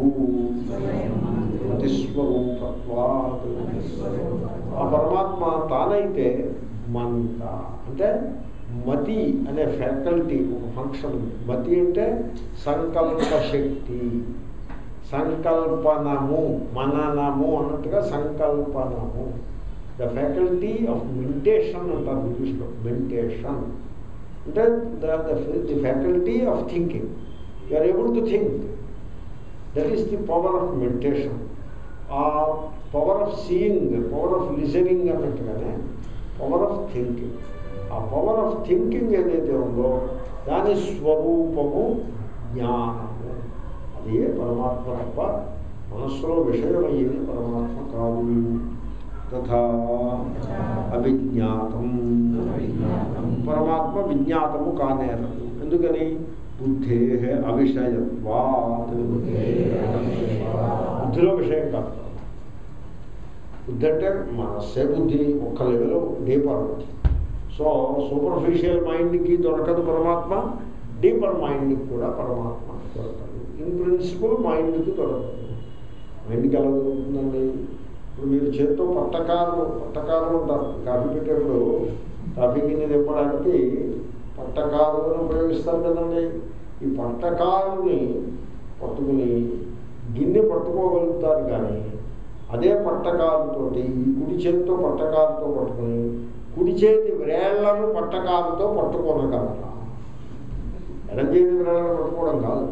ప్రతిస్వరూపత్వాత్ ఆ పరమాత్మ తానైతే మంత అంటే మతి అనే ఫ్యాకల్టీ ఒక ఫంక్షన్ ఉంది మతి అంటే సంకల్ప శక్తి సంకల్పనము మననము అన్నట్టుగా సంకల్పనము ద ఫ్యాకల్టీ ఆఫ్ మెంటేషన్ అంటారు ఇంగ్లీష్లో మెంటేషన్ అంటే the faculty of thinking you are able to think that is the power of meditation ఆ power of seeing power of listening అన్నట్టుగానే పవర్ ఆఫ్ థింకింగ్ ఆ పవర్ ఆఫ్ థింకింగ్ ఏదైతే ఉందో దాని స్వరూపము జ్ఞానము అది పరమాత్మ తప్ప మనస్సులో విషయమయ్యేది పరమాత్మ కాదు తథా అవిజ్ఞాతం పరమాత్మ విజ్ఞాతము కానేరదు ఎందుకని బుద్ధే అవిషయత్వాత్ బుద్ధిలో విషయం కాదు బుద్ధి అంటే మనస్సే బుద్ధి ఒక్క లెవెల్ డీపర్ సో సూపర్ఫిషియల్ మైండ్కి దొరకదు పరమాత్మ డీపర్ మైండ్కి కూడా పరమాత్మ దొరకదు ఇన్ ప్రిన్సిపల్ మైండ్కి దొరకదు మైండ్కి ఎలా దొరుకుతుందండి ఇప్పుడు మీరు చేత్తో పట్టకాలు పట్టకాలు ఉంటారు కాఫీ పెట్టేప్పుడు కాఫీ గిన్నె తిప్పడానికి పట్టకాలను ఉపయోగిస్తారు కదండి ఈ పట్టకాలని పట్టుకుని గిన్నె పట్టుకోగలుగుతారు కానీ అదే పట్టకాలతోటి ఈ కుడి చేతితో పట్టకాలతో పట్టుకుని కుడి చేతి వ్రేళ్లను పట్టకాలతో పట్టుకోనగలరా ఎడం చేతి వ్రేళ్లను పట్టుకోవడం కాదు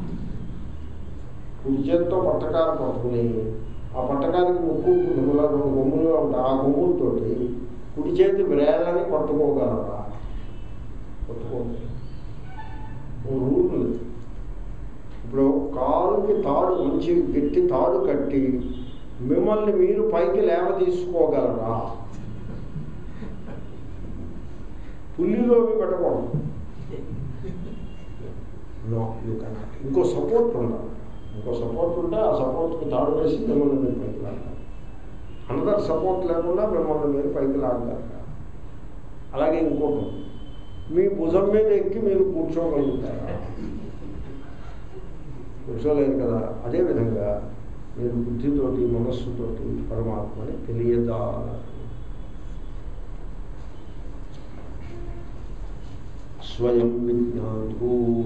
కుడి చేతితో పట్టకాలు పట్టుకుని ఆ పట్టకానికి ముక్కు ఉంటుంది ఇలా రెండు కొమ్ములుగా ఉంటాయి ఆ కొమ్ములతోటి కుడి చేతి వ్రేళ్ళని పట్టుకోగలరా పట్టుకోండి రూల్ ఉంది ఇప్పుడు కాలుకి తాడు మంచి గట్టి తాడు కట్టి మిమ్మల్ని మీరు పైకి లేవ తీసుకోగలరా పుల్లిలోకి పెట్టకూడదు నో యూ కెనాట్ ఇంకో సపోర్ట్ ఉండాలి ఇంకో సపోర్ట్ ఉంటే ఆ సపోర్ట్కి తాడు వేసి మిమ్మల్ని మీరు పైకి లాగాలి అనదర్ సపోర్ట్ లేకుండా మిమ్మల్ని మీరు పైకి లాగగలరా అలాగే ఇంకోటి ఉంది. మీ భుజం మీద ఎక్కి మీరు కూర్చోగలుగుతారా కూర్చోలేరు కదా అదేవిధంగా మీరు బుద్ధితోటి మనస్సుతోటి పరమాత్మని తెలియదా స్వయం విజ్ఞాతు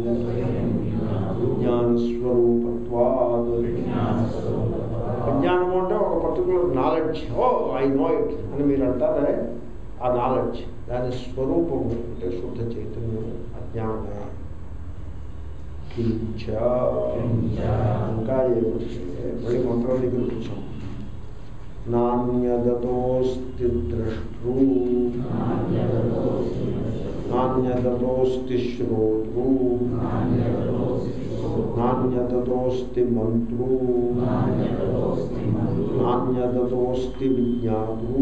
విజ్ఞానస్వరూపత్వాద్ విజ్ఞానము అంటే ఒక particular knowledge oh I know it అని మీరు అంటారే ఆ నాలెడ్జ్ దాని స్వరూపము అంటే శుద్ధ చైతన్యము అజ్ఞానమే కించ ఇంకా ఏమంటే మళ్ళీ మంత్రం దగ్గర వచ్చాం నాణ్యదతోస్తి ద్రష్టృ నాణ్యదతోస్తి శ్రోతృ నాణ్యదతోస్తి మంత్రు నాణ్యదతోస్తి విజ్ఞాతృ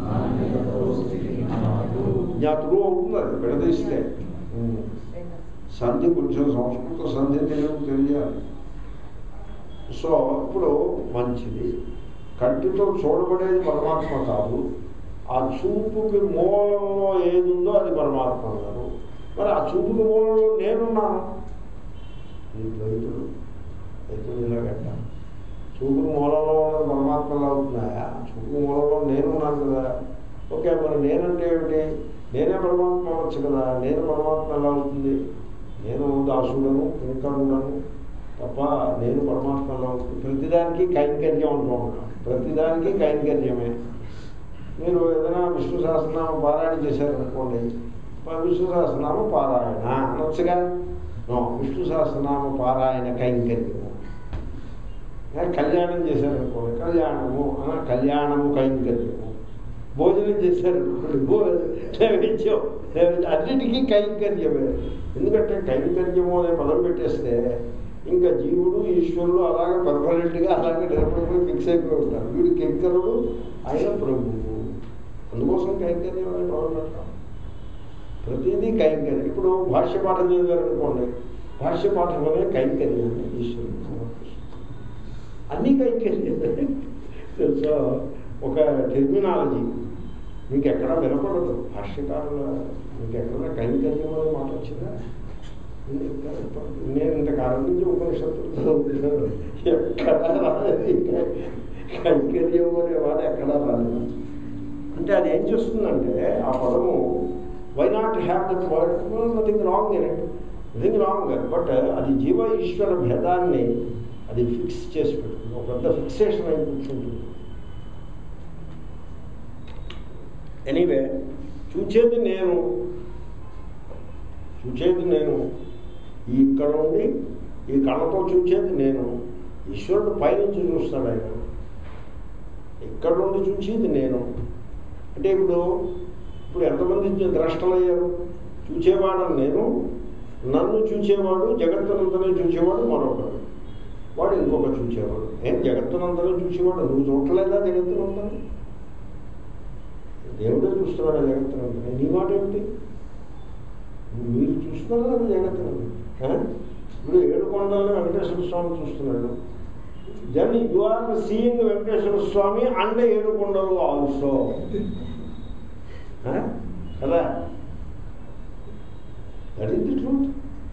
జ్ఞాతృ అవుతుంది అది విడదీస్తే ఉమ్. సంధి కొంచెం సంస్కృత సంధి తెలియదు తెలియాలి సో ఇప్పుడు మంచిది కంటితో చూడబడేది పరమాత్మ కాదు ఆ చూపుకి మూలంలో ఏది ఉందో అది పరమాత్మ గారు మరి ఆ చూపుకి మూలంలో నేనున్నాను ఇది ద్వైతుడు ద్వైతుడు ఇలాగంట చూపుకి మూలంలో ఉన్నది పరమాత్మలా అవుతున్నాయా చూపుకి మూలంలో నేనున్నాను కదా ఓకే మరి నేనంటే ఏమిటి నేనే పరమాత్మ అవ్వచ్చు కదా నేను పరమాత్మ ఎలా అవుతుంది నేను దాసుడను కింకరుడను తప్ప నేను పరమాత్మ ఎలా అవుతుంది ప్రతిదానికి కైంకర్యం అంటూ ఉంటాం ప్రతిదానికి కైంకర్యమే మీరు ఏదైనా విష్ణు సహస్రనామ పారాయణ చేశారనుకోండి ప- విష్ణు సహస్రనామ పారాయణ అనొచ్చుగా నో విష్ణు సహస్రనామ పారాయణ కైంకర్యము ఏ, కళ్యాణం చేశారనుకోండి కళ్యాణము అన కళ్యాణము కైంకర్యము భోజనం చేశారనుకోండి భో నైవేద్యం నైవేద్యం అన్నిటికీ కైంకర్యమే ఎందుకంటే కైంకర్యము అనే పదం పెట్టేస్తే ఇంకా జీవుడు ఈశ్వరుడు అలాగే పర్మనెంట్గా అలాగే నిలబడిపోయి ఫిక్స్ అయిపోయి ఉంటారు వీడు కింకరుడు ఆయన ప్రభువు అందుకోసం కైంకర్యం అనే పదం పెట్టాం ప్రతిదీ కైంకర్యం ఇప్పుడు భాష్య పాఠం చదివారనుకోండి భాష్య పాఠంలోనే కైంకర్యాన్ని ఈశ్వరుడు సమర్పిస్తుంది అన్ని కైంకర్యం సో ఒక టెర్మినాలజీ మీకు ఎక్కడా వినపడదు భాష్యకారుల మీకు ఎక్కడైనా కైంకర్యం అనే మాట వచ్చిందా నేను ఇంతకాలం నుంచి ఉపనిషత్తులు చదువుతున్నాను ఎక్కడా రాలేదు ఈ కై- కైంకర్యం అనే మాట ఎక్కడా రాలేదు అంటే అది ఏం చేస్తుందంటే ఆ పదము why not have that word nothing wrong in it nothing wrong but అది జీవ ఈశ్వర భేదాన్ని అది ఫిక్స్ చేసి పెడుతుంది ఒక పెద్ద ఫిక్సేషన్ అయి కూర్చుంటుంది ఎనీవే చూచేది నేను చూచేది నేను ఈ ఇక్కడ ఉండి ఈ కళ్ళతో చూచేది నేను ఈశ్వరుడు పైనుంచి చూస్తాడు ఆయన ఇక్కడ నుండి చూసేది నేను అంటే ఇప్పుడు ఇప్పుడు ఎంతమంది ద్రష్టలయ్యారు చూచేవాడు నేను నన్ను చూచేవాడు జగత్తునంతనే చూచేవాడు మరొకడు వాడు ఇంకొక చూచేవాడు ఏం జగత్తునంతనే చూసేవాడు నువ్వు చూడలేదా జగత్తునంతనే దేవుడే చూస్తున్నాడు ఆ జగత్తునంతనే నీ మాట ఏమిటి మీరు చూస్తున్నారా అది జగత్తునంతనే ఆ? ఇప్పుడు ఏడు కొండలని వెంకటేశ్వర స్వామి చూస్తున్నాడు then you are seeing Venkateswara Swamy and ఏడు కొండలు ఆల్సో కదా that is the truth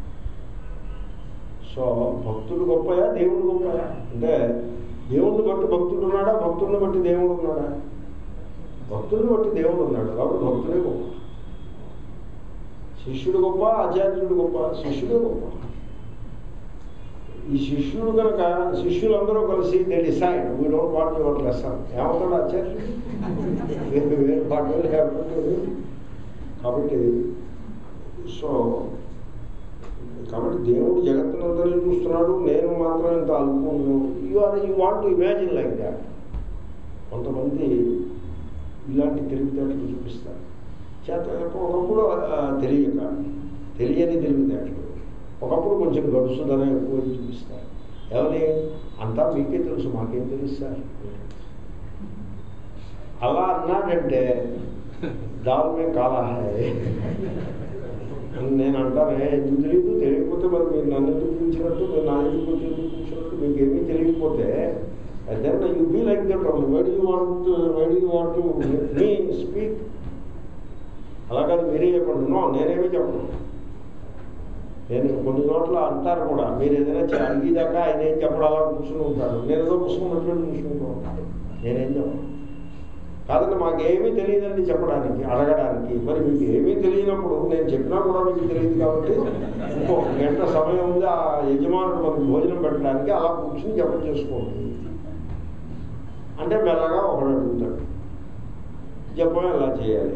so భక్తుడు గొప్పయా దేవుడు గొప్పయా అంటే దేవుడిని బట్టి భక్తుడు ఉన్నాడా భక్తుడిని బట్టి దేవుడు ఉన్నాడా భక్తుడిని బట్టి దేవుడు ఉన్నాడు కాబట్టి భక్తుడే గొప్ప శిష్యుడు గొప్ప ఆచార్యుడు గొప్ప శిష్యుడే గొప్ప ఈ శిష్యుడు కనుక శిష్యులందరూ కలిసి they decide we don't what your lesson ఏమవుతాడు ఆచార్యుడు వేరు వేరు పాటలు లేకపోతే కాబట్టి సో కాబట్టి దేవుడు జగత్తునందరినీ చూస్తున్నాడు నేను మాత్రం ఇంత అనుకున్నాను you are you want imagine like that కొంతమంది ఇలాంటి తెలివితేటలు చూపిస్తారు చేత ఒకప్పుడు ఆ, తెలియక తెలియని తెలివితేటలు ఒకప్పుడు కొంచెం గడుసుదనం ఎక్కువ చూపిస్తారు ఎవరి అంతా మీకే తెలుసు మాకేం తెలుసు సార్ అలా అన్నాడంటే దాల్మే కాలా హై అని నేను అంటానే ఎందుకు తెలియదు తెలియకపోతే మరి మీరు నన్ను ఎందుకు పిలిచినట్టు మీరు నా ఎందుకు వచ్చి ఎందుకు పిలిచినట్టు మీకు ఏమీ తెలియకపోతే then you be like that why do want why do want me speak అలా కాదు మీరే చెప్పండి నో నేనేమీ చెప్పను నేను కొన్ని చోట్ల అంటారు కూడా మీరు ఏదైనా చే- అడిగేదాకా ఆయన ఏం చెప్పడం అలా కూర్చుని ఉంటాడు నేను ఏదో పుస్తకం పెట్టుకుని కూర్చుంటూ ఉంటాను నేనేం చెప్పను కాదండి మాకేమీ తెలియదండి చెప్పడానికి అడగడానికి మరి మీకు ఏమీ తెలియనప్పుడు నేను చెప్పినా కూడా మీకు తెలియదు కాబట్టి ఇంకో గంట సమయం ఉంది ఆ యజమానుడు మనకు భోజనం పెట్టడానికి అలా కూర్చుని జపం చేసుకోండి అంటే మెల్లగా ఒకడు అడుగుతాడు జపం ఎలా చేయాలి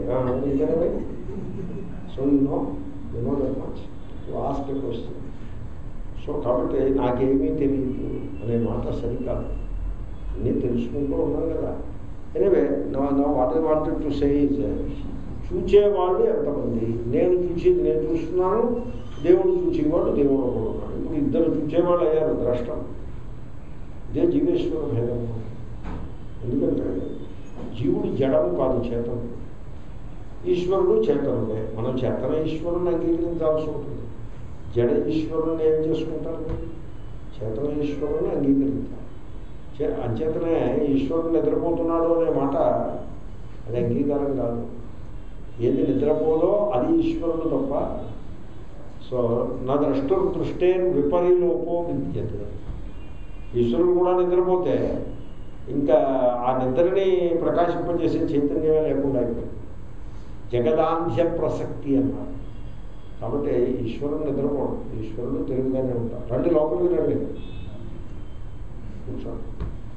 so you know you know that much you ask a question so కాబట్టి నాకేమీ తెలియదు అనే మాట సరికాదు అన్నీ తెలుసుకుంటూ ఉన్నాం కదా ఎనివే నా నా what I wanted to say is చూచేవాళ్ళు ఎంతమంది నేను చూసేది నేను చూస్తున్నాను దేవుడు చూచేవాడు దేవుడు ఒకడు ఉన్నాడు ఇప్పుడు ఇద్దరు చూచేవాళ్ళు అయ్యారు ద్రష్ట ఇదే జీవేశ్వర భేదం ఎందుకంటే జీవుడు జడము కాదు చేతనుడు ఈశ్వరుడు చేతనుడే మనం చేతన ఈశ్వరుని అంగీకరించాల్సి ఉంటుంది జడ ఈశ్వరుని ఏం చేసుకుంటారు చేతన ఈశ్వరుని అంగీకరించాలి చే- అంచేతనే ఈశ్వరుడు నిద్రపోతున్నాడు అనే మాట అది అంగీకారం కాదు ఏది నిద్రపోదో అది ఈశ్వరుడు తప్ప సో నా ద్రష్ట దృష్టే విపరీలోపో విద్యతే ఈశ్వరుడు కూడా నిద్రపోతే ఇంకా ఆ నిద్రని ప్రకాశింపజేసే చైతన్యమే లేకుండా అయిపోయింది జగదాంధ్య ప్రసక్తి అన్నారు కాబట్టి ఈశ్వరుడు నిద్రపోవడం ఈశ్వరుడు తెలివిగానే ఉంటారు రండి లోపలికి రండి కూర్చోండి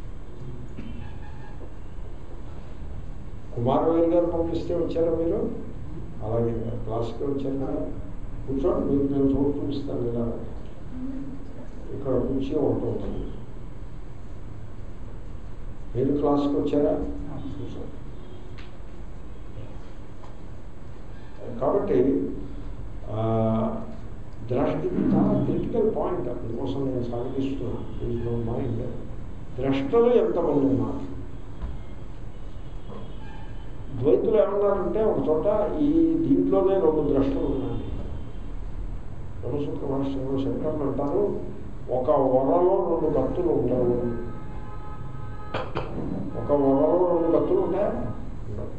కుమారవేలు గారు పంపిస్తే వచ్చారా మీరు అలాగే క్లాస్కి వచ్చారు కదా కూర్చోండి మీకు నేను చోటు చూపిస్తాను ఇలా ఇక్కడ కూర్చి ఒకటి ఉంటుంది మీరు క్లాస్కి వచ్చారా కూర్చోండి కాబట్టి ఆ, ద్రష్ట ఇది చాలా క్రిటికల్ పాయింట్ అందుకోసం నేను సాగిస్తున్నాను మైండ్ ద్రష్టలు ఎంతమంది ఉన్నారు ద్వైతులు ఏమన్నారంటే ఒక చోట ఈ దీంట్లోనే రెండు ద్రష్టలు ఉన్నాయి బ్రహ్మసూత్ర భాషలో శంకర్లు అంటారు ఒక వరలో రెండు కత్తులు ఉండవు ఒక వరలో రెండు కత్తులు ఉంటాయా ఉండవు.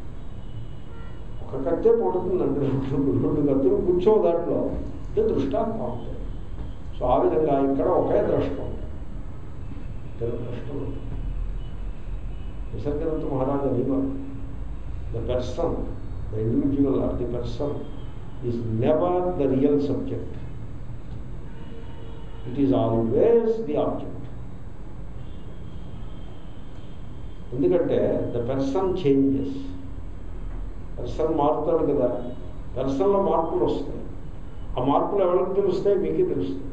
ఒక కత్తే పడుతుందండి రెండు రెండు కత్తులు కూర్చో దాంట్లో అంటే దృష్టాంతం ఉంటాయి సో ఆ విధంగా ఇక్కడ ఒకే ద్రష్ట ఉంటాయి ఇద్దరు ద్రష్టలు ఉంటాయి. నిసర్గనంత మహారాజు అనేవారు the person, the individual or the person is never the real subject. It is always the object. ఎందుకంటే ద పర్సన్ చేంజెస్ పర్సన్ మారుతాడు కదా పర్సన్లో మార్పులు వస్తాయి ఆ మార్పులు ఎవరికి తెలుస్తాయి మీకే తెలుస్తాయి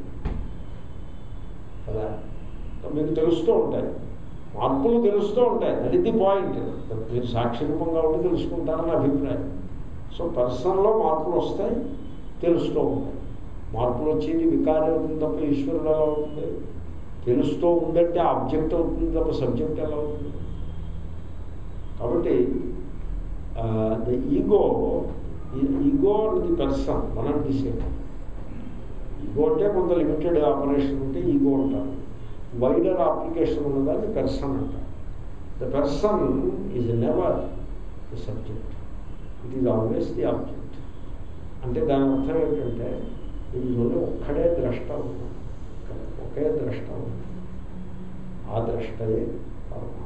కదా మీకు తెలుస్తూ ఉంటాయి మార్పులు తెలుస్తూ ఉంటాయి అది ది పాయింట్ మీరు సాక్షి రూపంగా ఉండి తెలుసుకుంటారని అభిప్రాయం సో పర్సన్లో మార్పులు వస్తాయి తెలుస్తూ ఉంటాయి మార్పులు వచ్చేది వికారం అవుతుంది తప్ప ఈశ్వరుడు ఎలా అవుతుంది తెలుస్తూ ఉందంటే ఆబ్జెక్ట్ అవుతుంది తప్ప సబ్జెక్ట్ ఎలా అవుతుంది కాబట్టి the ego ego the person మనం తీసేది ఈగో అంటే కొంత లిమిటెడ్ ఆపరేషన్ ఉంటే ఈగో అంటారు వైడర్ అప్లికేషన్ ఉన్నదాన్ని పెర్సన్ అంటారు the person is never the subject it is always the object అంటే దాని అర్థం ఏంటంటే ఇందులో ఒక్కడే ద్రష్ట ఉన్నాడు ఒకే ద్రష్ట ఉంది ఆ ద్రష్టయే పరమాత్మ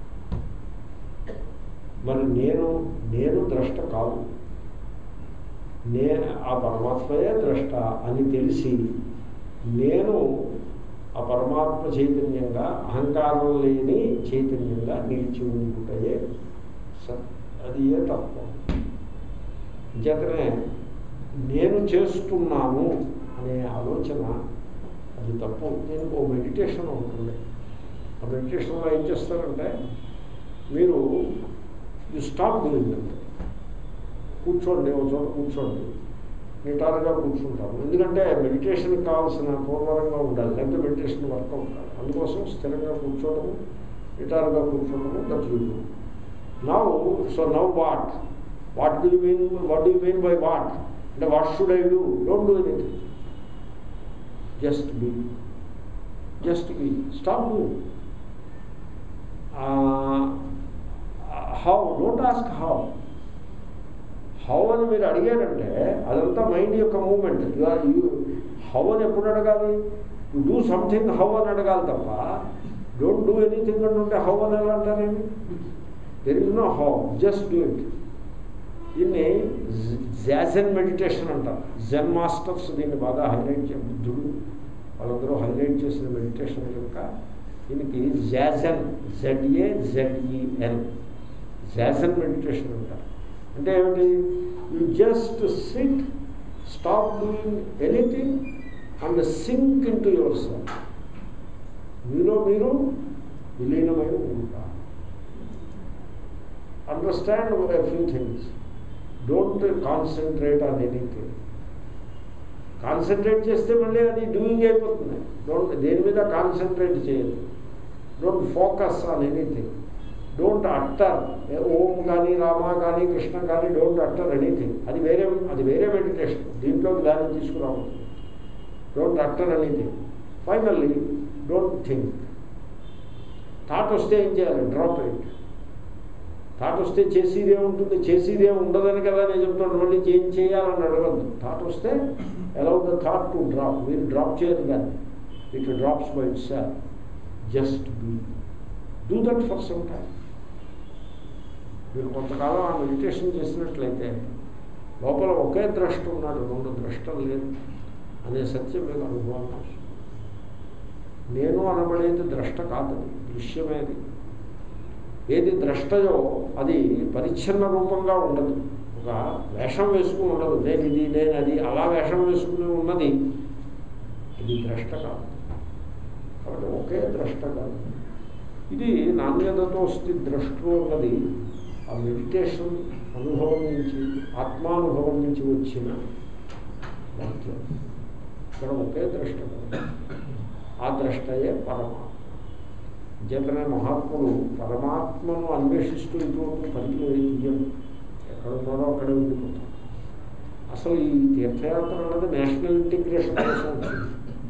మరి నేను నేను ద్రష్ట కాదు నే ఆ పరమాత్మయే ద్రష్ట అని తెలిసి నేను ఆ పరమాత్మ చైతన్యంగా అహంకారం లేని చైతన్యంగా నిలిచి ఉండుటయే సత్ అది ఏ తత్వం చేతనే నేను చేస్తున్నాను అనే ఆలోచన అది తప్పు దీనికి ఓ మెడిటేషన్ ఉంటుంది ఆ మెడిటేషన్లో ఏం చేస్తారంటే మీరు యు స్టాప్ డూయింగ్ అంటే కూర్చోండి ఒక చోట కూర్చోండి నిటారుగా కూర్చుంటాము ఎందుకంటే మెడిటేషన్కి కావాల్సిన పూర్వరంగా ఉండాలి లేకపోతే మెడిటేషన్ వర్కౌట్ కాదు అందుకోసం స్థిరంగా కూర్చోవడము నిటారుగా కూర్చోవడము that you do now so now what what do mean what do mean by what అంటే what should I do don't do anything just be just be stop do how don't ask how how అని మీరు అడిగారంటే అదంతా mind యొక్క moment you how అని ఎప్పుడు అడగాలి you do something how అని అడగాలి తప్ప డోంట్ డూ ఎనీథింగ్ అంటే హౌ అని ఎలా అంటారేమి there is no how just do it దీన్ని జాజన్ మెడిటేషన్ అంటారు జెన్ మాస్టర్స్ దీన్ని బాగా హైలైట్ చే బుద్ధుడు వాళ్ళందరూ హైలైట్ చేసిన మెడిటేషన్ కనుక దీనికి జాజన్ జెడ్ఏ జెడ్ఈఎన్ జాజన్ మెడిటేషన్ అంటారు అంటే ఏమిటి you just sit stop doing anything and sink into yourself మీలో మీరు విలీనమై ఉంటారు understand a few things don't concentrate on anything concentrate చేస్తే మళ్ళీ అది డూయింగ్ అయిపోతుంది డోంట్ దేని మీద కాన్సన్ట్రేట్ చేయదు don't focus on anything don't utter Om కానీ రామ కానీ కృష్ణ కానీ డోంట్ అట్టర్ ఎనీథింగ్ అది వేరే అది వేరే మెడిటేషన్ దీంట్లోకి దాన్ని తీసుకురావచ్చు don't utter anything finally don't think thought వస్తే ఏం చేయాలి డ్రాప్ ఇట్ థాట్ వస్తే చేసేదే ఉంటుంది చేసేదే ఉండదని కదా నేను చెప్తాను మళ్ళీ ఏం చేయాలని అడగద్దు థాట్ వస్తే ఎలా ద థాట్ టు డ్రాప్ మీరు డ్రాప్ చేయరు కానీ it drops by it sir just be do that for some time మీరు కొంతకాలం ఆ మెడిటేషన్ చేసినట్లయితే లోపల ఒకే ద్రష్ట ఉన్నాడు రెండు ద్రష్టలు లేదు అనే సత్యం మీకు అనుభవం వస్తుంది. నేను అనబడేది ద్రష్ట కాదని దృశ్యమేది ఏది ద్రష్టయో అది పరిచ్ఛిన్న రూపంగా ఉండదు ఒక వేషం వేసుకుని ఉండదు నేను ఇది నేను అది అలా వేషం వేసుకుని ఉన్నది ఇది ద్రష్ట కాదు కాబట్టి ఒకే ద్రష్ట కాదు ఇది నాణ్యతతో స్థితి ద్రష్టు అన్నది ఆ మెడిటేషన్ అనుభవం నుంచి ఆత్మానుభవం నుంచి వచ్చిన వాక్యం ఇక్కడ ఒకే ద్రష్ట కాదు ఆ ద్రష్టయే పరమాత్మ చేతనే మహాత్ముడు పరమాత్మను అన్వేషిస్తూ ఇటువంటి పనికి తీయడం ఎక్కడున్నారో అక్కడే ఉండిపోతాం అసలు ఈ తీర్థయాత్ర అన్నది నేషనల్ ఇంటిగ్రేషన్ కోసం వచ్చింది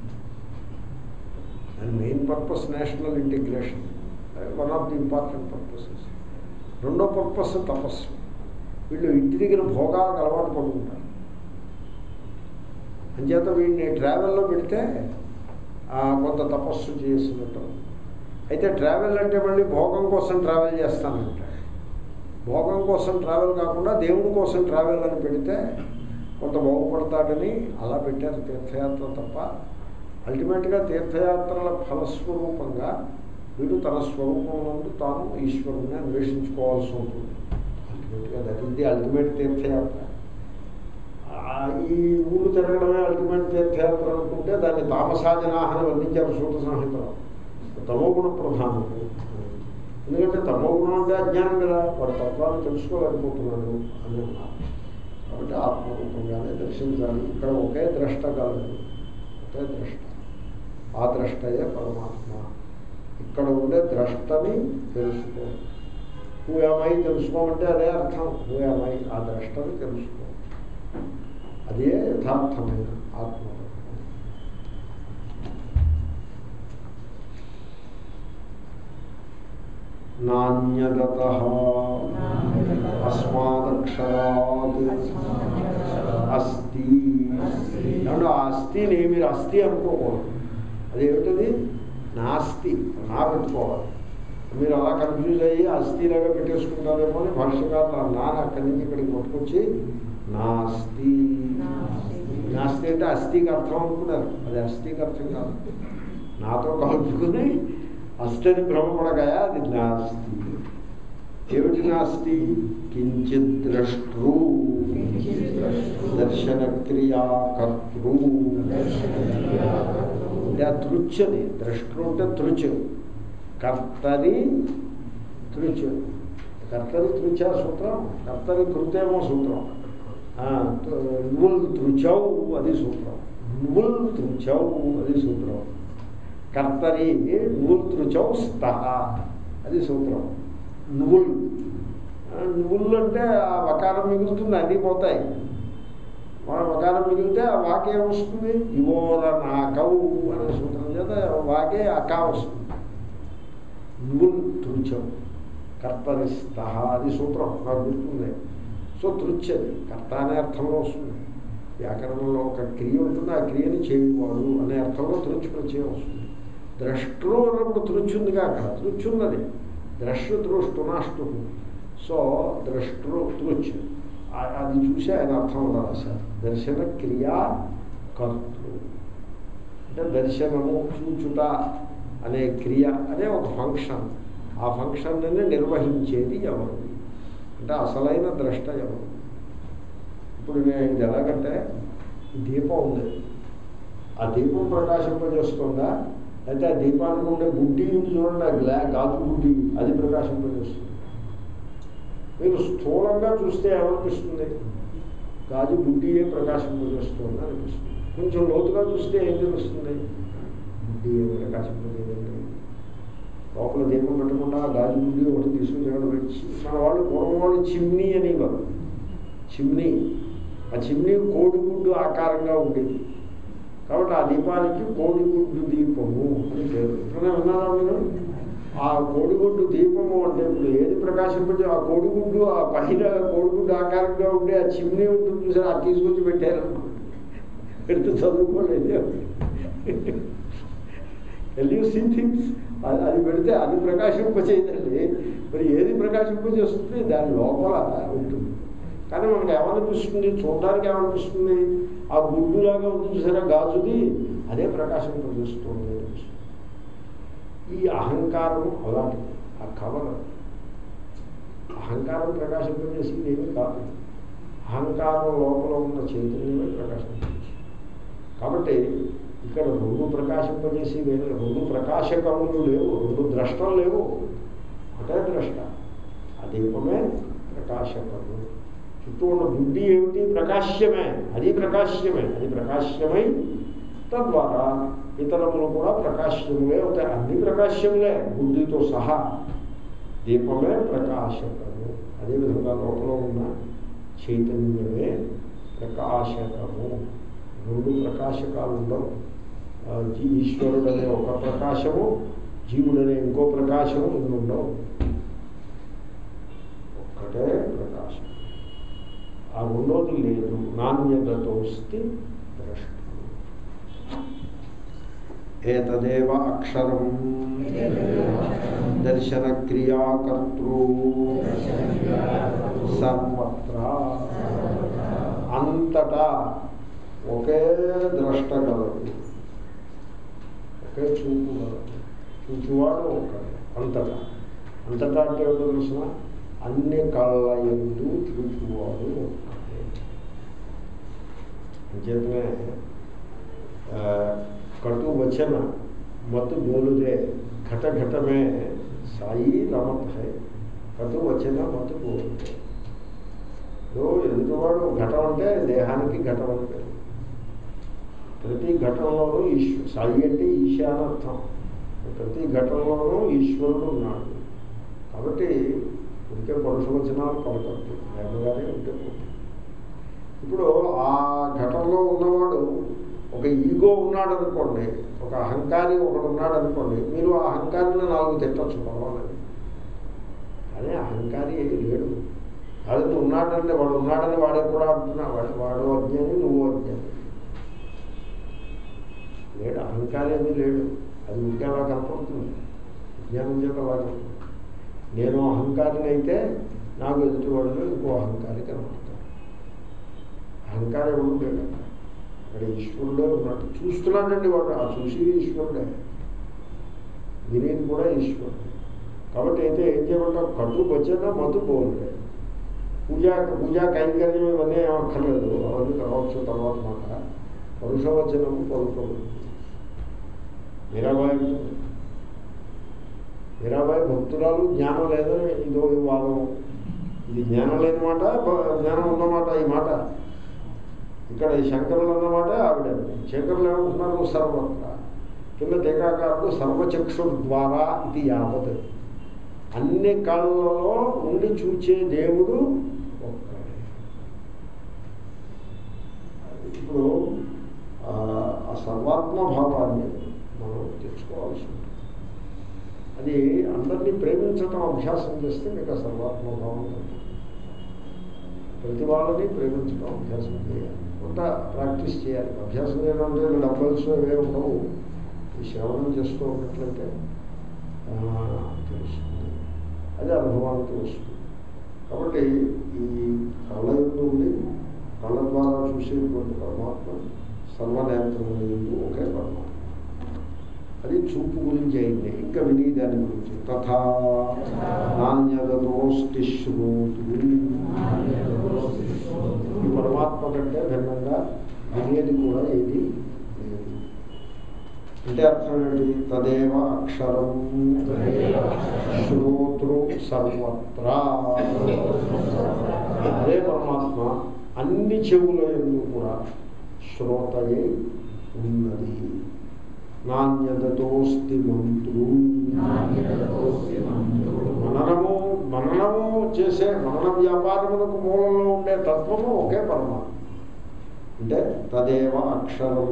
and main purpose national integration one of the important purposes రెండో పర్పస్ తపస్సు వీళ్ళు ఇంటి దగ్గర భోగాలకు అలవాటు పడుకుంటారు అంచేత వీడిని ట్రావెల్లో పెడితే ఆ, కొంత తపస్సు చేసినట్టు అయితే ట్రావెల్ అంటే మళ్ళీ భోగం కోసం ట్రావెల్ చేస్తానంట భోగం కోసం ట్రావెల్ కాకుండా దేవుడి కోసం ట్రావెల్ అని పెడితే కొంత బాగుపడతాడని అలా పెట్టారు తీర్థయాత్ర తప్ప అల్టిమేట్గా తీర్థయాత్రల ఫలస్వరూపంగా వీడు తన స్వరూపంలో తాను ఈశ్వరుని అన్వేషించుకోవాల్సి ఉంటుంది అల్టిమేట్గా దట్ ఇస్ ది అల్టిమేట్ తీర్థయాత్ర ఆ, ఈ ఊళ్ళు తిరగడమే అల్టిమేట్ తీర్థయాత్ర అనుకుంటే దాన్ని తామసాజనాహని వర్ణించారు సూత సంహితలో తమోగుణ ప్రధానం ఎందుకంటే తమోగుణం అంటే అజ్ఞానం కదా వాడు తత్వాన్ని తెలుసుకోలేకపోతున్నాడు అని అన్నారు కాబట్టి ఆత్మరూపంగానే దర్శించాలి ఇక్కడ ఒకే ద్రష్ట కలదు ఒకే ద్రష్ట ఆ ద్రష్టయే పరమాత్మ ఇక్కడ ఉండే ద్రష్టని తెలుసుకో హూయమై తెలుసుకోమంటే అదే అర్థం హూయమై ఆ ద్రష్టని తెలుసుకో అదే యథార్థమైన ఆత్మ నాణ్యత అస్మాదక్షరాత్ అస్థి అంటే ఆ అస్థిని మీరు అస్థి అనుకోకూడదు అదేమిటది నాస్తి నా పెట్టుకోవాలి మీరు అలా కన్ఫ్యూజ్ అయ్యి అస్థిలాగా పెట్టేసుకుంటారేమో అని భాష్యకారులు ఆ నాన్న అక్కడి నుంచి ఇక్కడికి పట్టుకొచ్చి నాస్తి నాస్తి అంటే అస్థికి అర్థం అనుకున్నారు అది అస్థికి అర్థం కాదు నాతో కలుపుకుని అస్థిని భ్రమపడగాయా అది నాస్తి ఏమిటి నాస్తి కించిత్ ద్రష్టృ దర్శన క్రియాకర్తృ అంటే ఆ తృచ్చది ద్రష్టృ అంటే తృచు కర్తరి తృచు కర్తరి తృచ సూత్రం కర్తరి కృతేమో సూత్రం నువ్వులు తృచవు అది సూత్రం నువ్వులు తృచవు అది సూత్రం కర్తరి నువ్వులు తృచవు స్తః అది సూత్రం నువ్వులు నువ్వులు అంటే ఆ వకారం మిగులుతుంది అన్నీ పోతాయి మన వకారం మిగిలితే ఆ వాకే వస్తుంది ఇవోర నాకవు అనే సూత్రం చేత వాకే అకా వస్తుంది నువ్వులు తృచం కర్తరిస్త అది సూత్రం నాకు గుర్తుంది సో తృచ్చది కర్త అనే అర్థంలో వస్తుంది వ్యాకరణంలో ఒక క్రియ ఉంటుంది ఆ క్రియని చేయువాడు అనే అర్థంలో తృచ్చు ప్రత్యయం వస్తుంది ద్రష్టృ అన్నప్పుడు తృచ్చుందిగా అక్కడ తృచ్చున్నది ద్రష్టు దృష్టు నాష్టు సో ద్రష్టృ తృచ్చు అది చూసి ఆయన అర్థం అలా రాశారు దర్శన క్రియా కర్తృ అంటే దర్శనము చూచుట అనే క్రియ అనే ఒక ఫంక్షన్ ఆ ఫంక్షన్ని నిర్వహించేది ఎవరు అంటే అసలైన ద్రష్ట ఎవరు ఇప్పుడు నేను ఇది ఎలాగంటే దీపం ఉంది ఆ దీపం ప్రకాశింపజేస్తుందా అయితే ఆ దీపానికి ఉండే బుడ్డి ఉంది చూడండి ఆ గ్లా గాజు బుడ్డి అది ప్రకాశింపజేస్తుంది మీరు స్థూలంగా చూస్తే ఏమనిపిస్తుంది గాజు బుడ్డియే ప్రకాశింపజేస్తుంది అనిపిస్తుంది కొంచెం లోతుగా చూస్తే ఏం తెలుస్తుంది బుడ్డి ఏ ప్రకాశింపజేయండి లోపల దీపం పెట్టకుండా గాజు బుడ్డి ఒకటి తీసుకుని ఎక్కడ పెట్టి మన వాళ్ళు పూర్వం వాళ్ళు చిమ్నీ అనేవారు చిమ్నీ ఆ చిమ్నీ కోడిగుడ్డు ఆకారంగా ఉండేది కాబట్టి ఆ దీపానికి కోడిగుడ్డు దీపము అని పేరు ఎప్పుడైనా విన్నారా మీరు ఆ కోడిగుడ్డు దీపము అంటే ఇప్పుడు ఏది ప్రకాశింపజే ఆ కోడిగుడ్డు ఆ పైన కోడిగుడ్డు ఆకారంగా ఉండే ఆ చిమ్నీ ఉంటుంది చూసారు అది తీసుకొచ్చి పెట్టారు పెడితే చదువుకోలేదు ఎల్యూ సీ థింగ్స్ అది పెడితే అది ప్రకాశింపచేయదండి మరి ఏది ప్రకాశింపజేస్తుంది దాని లోపల ఉంటుంది కానీ మనకు ఏమనిపిస్తుంది చూడడానికి ఏమనిపిస్తుంది ఆ గుడ్డులాగా ఉంది చూసారా గాజుది అదే ప్రకాశింపజేస్తుంది అనిపిస్తుంది ఈ అహంకారం అలాంటిది ఆ కవర్ అహంకారం ప్రకాశింపజేసింది ఏమీ కాదు అహంకారం లోపల ఉన్న చైతన్యమే ప్రకాశింపజేసి కాబట్టి ఇక్కడ రెండు ప్రకాశింపజేసి వేరే రెండు ప్రకాశకములు లేవు రెండు ద్రష్టలు లేవు ఒకటే ద్రష్ట ఆ దీపమే ప్రకాశకము చుట్టూ ఉన్న బుద్ధి ఏమిటి ప్రకాశ్యమే అది ప్రకాశ్యమే అది ప్రకాశ్యమై తద్వారా ఇతరములు కూడా ప్రకాశ్యములే అవుతాయి అన్ని ప్రకాశ్యములే బుద్ధితో సహా దీపమే ప్రకాశకము అదేవిధంగా లోపల ఉన్న చైతన్యమే ప్రకాశకము రెండు ప్రకాశకాలు ఉండవు ఈశ్వరుడు అనే ఒక ప్రకాశము జీవుడనే ఇంకో ప్రకాశము ఇన్ని ఉండవు ఒక్కటే ప్రకాశం ఆ రెండోది లేదు నాణ్యతతోస్తి ద్రష్ట ఏతదేవ అక్షరం దర్శన క్రియాకర్తృ సర్వత్ర అంతటా ఒకే ద్రష్ట గలదు ఒకే చూపు గలదు చూచువాడు ఒకడే అంతటా అంతటా అంటే ఏమిటో తెలిసిన అన్ని కళ్ళ ఎందు చూచువాడు ఒక్కడే అంచేతనే कटु वचन मत बोल रे घट घट में साई रमत है कटु वचन मत बोल रे ఇప్పుడు ఎదుటివాడు ఘటం అంటే దేహానికి ఘటం అని పేరు ప్రతి ఘటనలోనూ ఈశ్వ సాయి అంటే ఈశానర్థం ప్రతి ఘటనలోనూ ఈశ్వరుడు ఉన్నాడు కాబట్టి ఉంటే పరుష వచనాలు పలకద్దు లేకగానే ఉంటే పోతుంది. ఇప్పుడు ఆ ఘటనలో ఉన్నవాడు ఒక ఈగో ఉన్నాడు అనుకోండి ఒక అహంకారి ఒకడు ఉన్నాడు అనుకోండి మీరు ఆ అహంకారిని నాలుగు తిట్టచ్చు పర్వాలేదు కానీ అహంకారి ఏది లేడు అది నువ్వు ఉన్నాడంటే వాడు ఉన్నాడని వాడే కూడా అంటున్నా వాడు వాడు అజ్ఞాని నువ్వు అజ్ఞాని లేడు అహంకారి అని లేడు అది ఉంటే అలా కనపడుతుంది జ్ఞానం చేత అలా కనపడుతుంది నేను అహంకారిని అయితే నాకు ఎదుటివాడిలో ఇంకో అహంకారి కనపడతాడు అహంకారం ఎవరు లేడు అక్కడ ఈశ్వరుడే ఉన్నట్టు చూస్తున్నాడండి వాడు ఆ చూసి ఈశ్వరుడే వినేది కూడా ఈశ్వరుడు కాబట్టి అయితే ఏం చేయమంటావు కట్టు వచ్చేదా మధు పోలే పూజా పూజా కైంకర్యం ఇవన్నీ ఏమక్కర్లేదు అవన్నీ కావచ్చు తర్వాత మాట పరుషవచనము పలుకోవచ్చు మీరాబాయి అంటుంది. మీరాబాయి భక్తురాలు జ్ఞానం లేదని ఇదో ఈ వాదం ఇది జ్ఞానం లేని మాట బ- జ్ఞానం ఉన్నమాట ఈ మాట ఇక్కడ ఈ శంకరులు అన్నమాట ఆవిడ శంకరులు ఏమంటున్నారు సర్వత్ర కింద టీకాకారుడు సర్వచక్షు ద్వారా ఇది యావత్ అన్ని కళ్ళలో ఉండి చూచే దేవుడు ఒక్కడే ఇప్పుడు ఆ ఆ సర్వాత్మ భావాన్ని మనం తెచ్చుకోవాల్సి ఉంటుంది అది అందరినీ ప్రేమించటం అభ్యాసం చేస్తే మీకు ఆ సర్వాత్మ భావం కలుగుతుంది. ప్రతి వాళ్ళని ప్రేమించడం అభ్యాసం చేయాలి కొంత ప్రాక్టీస్ చేయాలి అభ్యాసం చేయడం అంటే డబ్బల్స్ అవే ఉండవు ఈ శ్రవణం చేస్తూ ఉన్నట్లయితే ఆ, తెలుస్తుంది అది అనుభవానికి వస్తుంది కాబట్టి ఈ కళ్ళ ఎందు ఉండి కళ్ళ ద్వారా చూసేటువంటి పరమాత్మ సర్వనేత్రం ఎందు ఒకే పరమాత్మ అది చూపు గురించి అయింది ఇంకా విని దాని గురించి తథా నాణ్యతోస్తి శ్రోతులు ఈ పరమాత్మ కంటే భిన్నంగా వినేది కూడా ఏది లేదు అంటే అర్థం ఏంటి తదేవ అక్షరం శ్రోతృ సర్వత్రా అదే పరమాత్మ అన్ని చెవుల ఎందు కూడా శ్రోతయే ఉన్నది నాణ్యతోస్తి మంత్రు మననము మననము చేసే మనన వ్యాపారములకు మూలంలో ఉండే తత్వము ఒకే పరమాత్మ అంటే తదేవ అక్షరం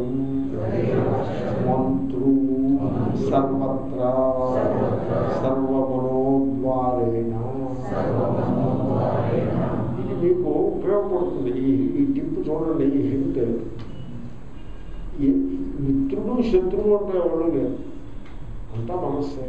మంత్రు సర్వత్రా సర్వమనోద్వారేణ ఇది మీకు ఉపయోగపడుతుంది ఈ ఈ టిప్ చూడండి ఈ హింట్ ఈ మిత్రుడు శత్రువు అంటే ఎవరు లేరు అంతా మనస్సే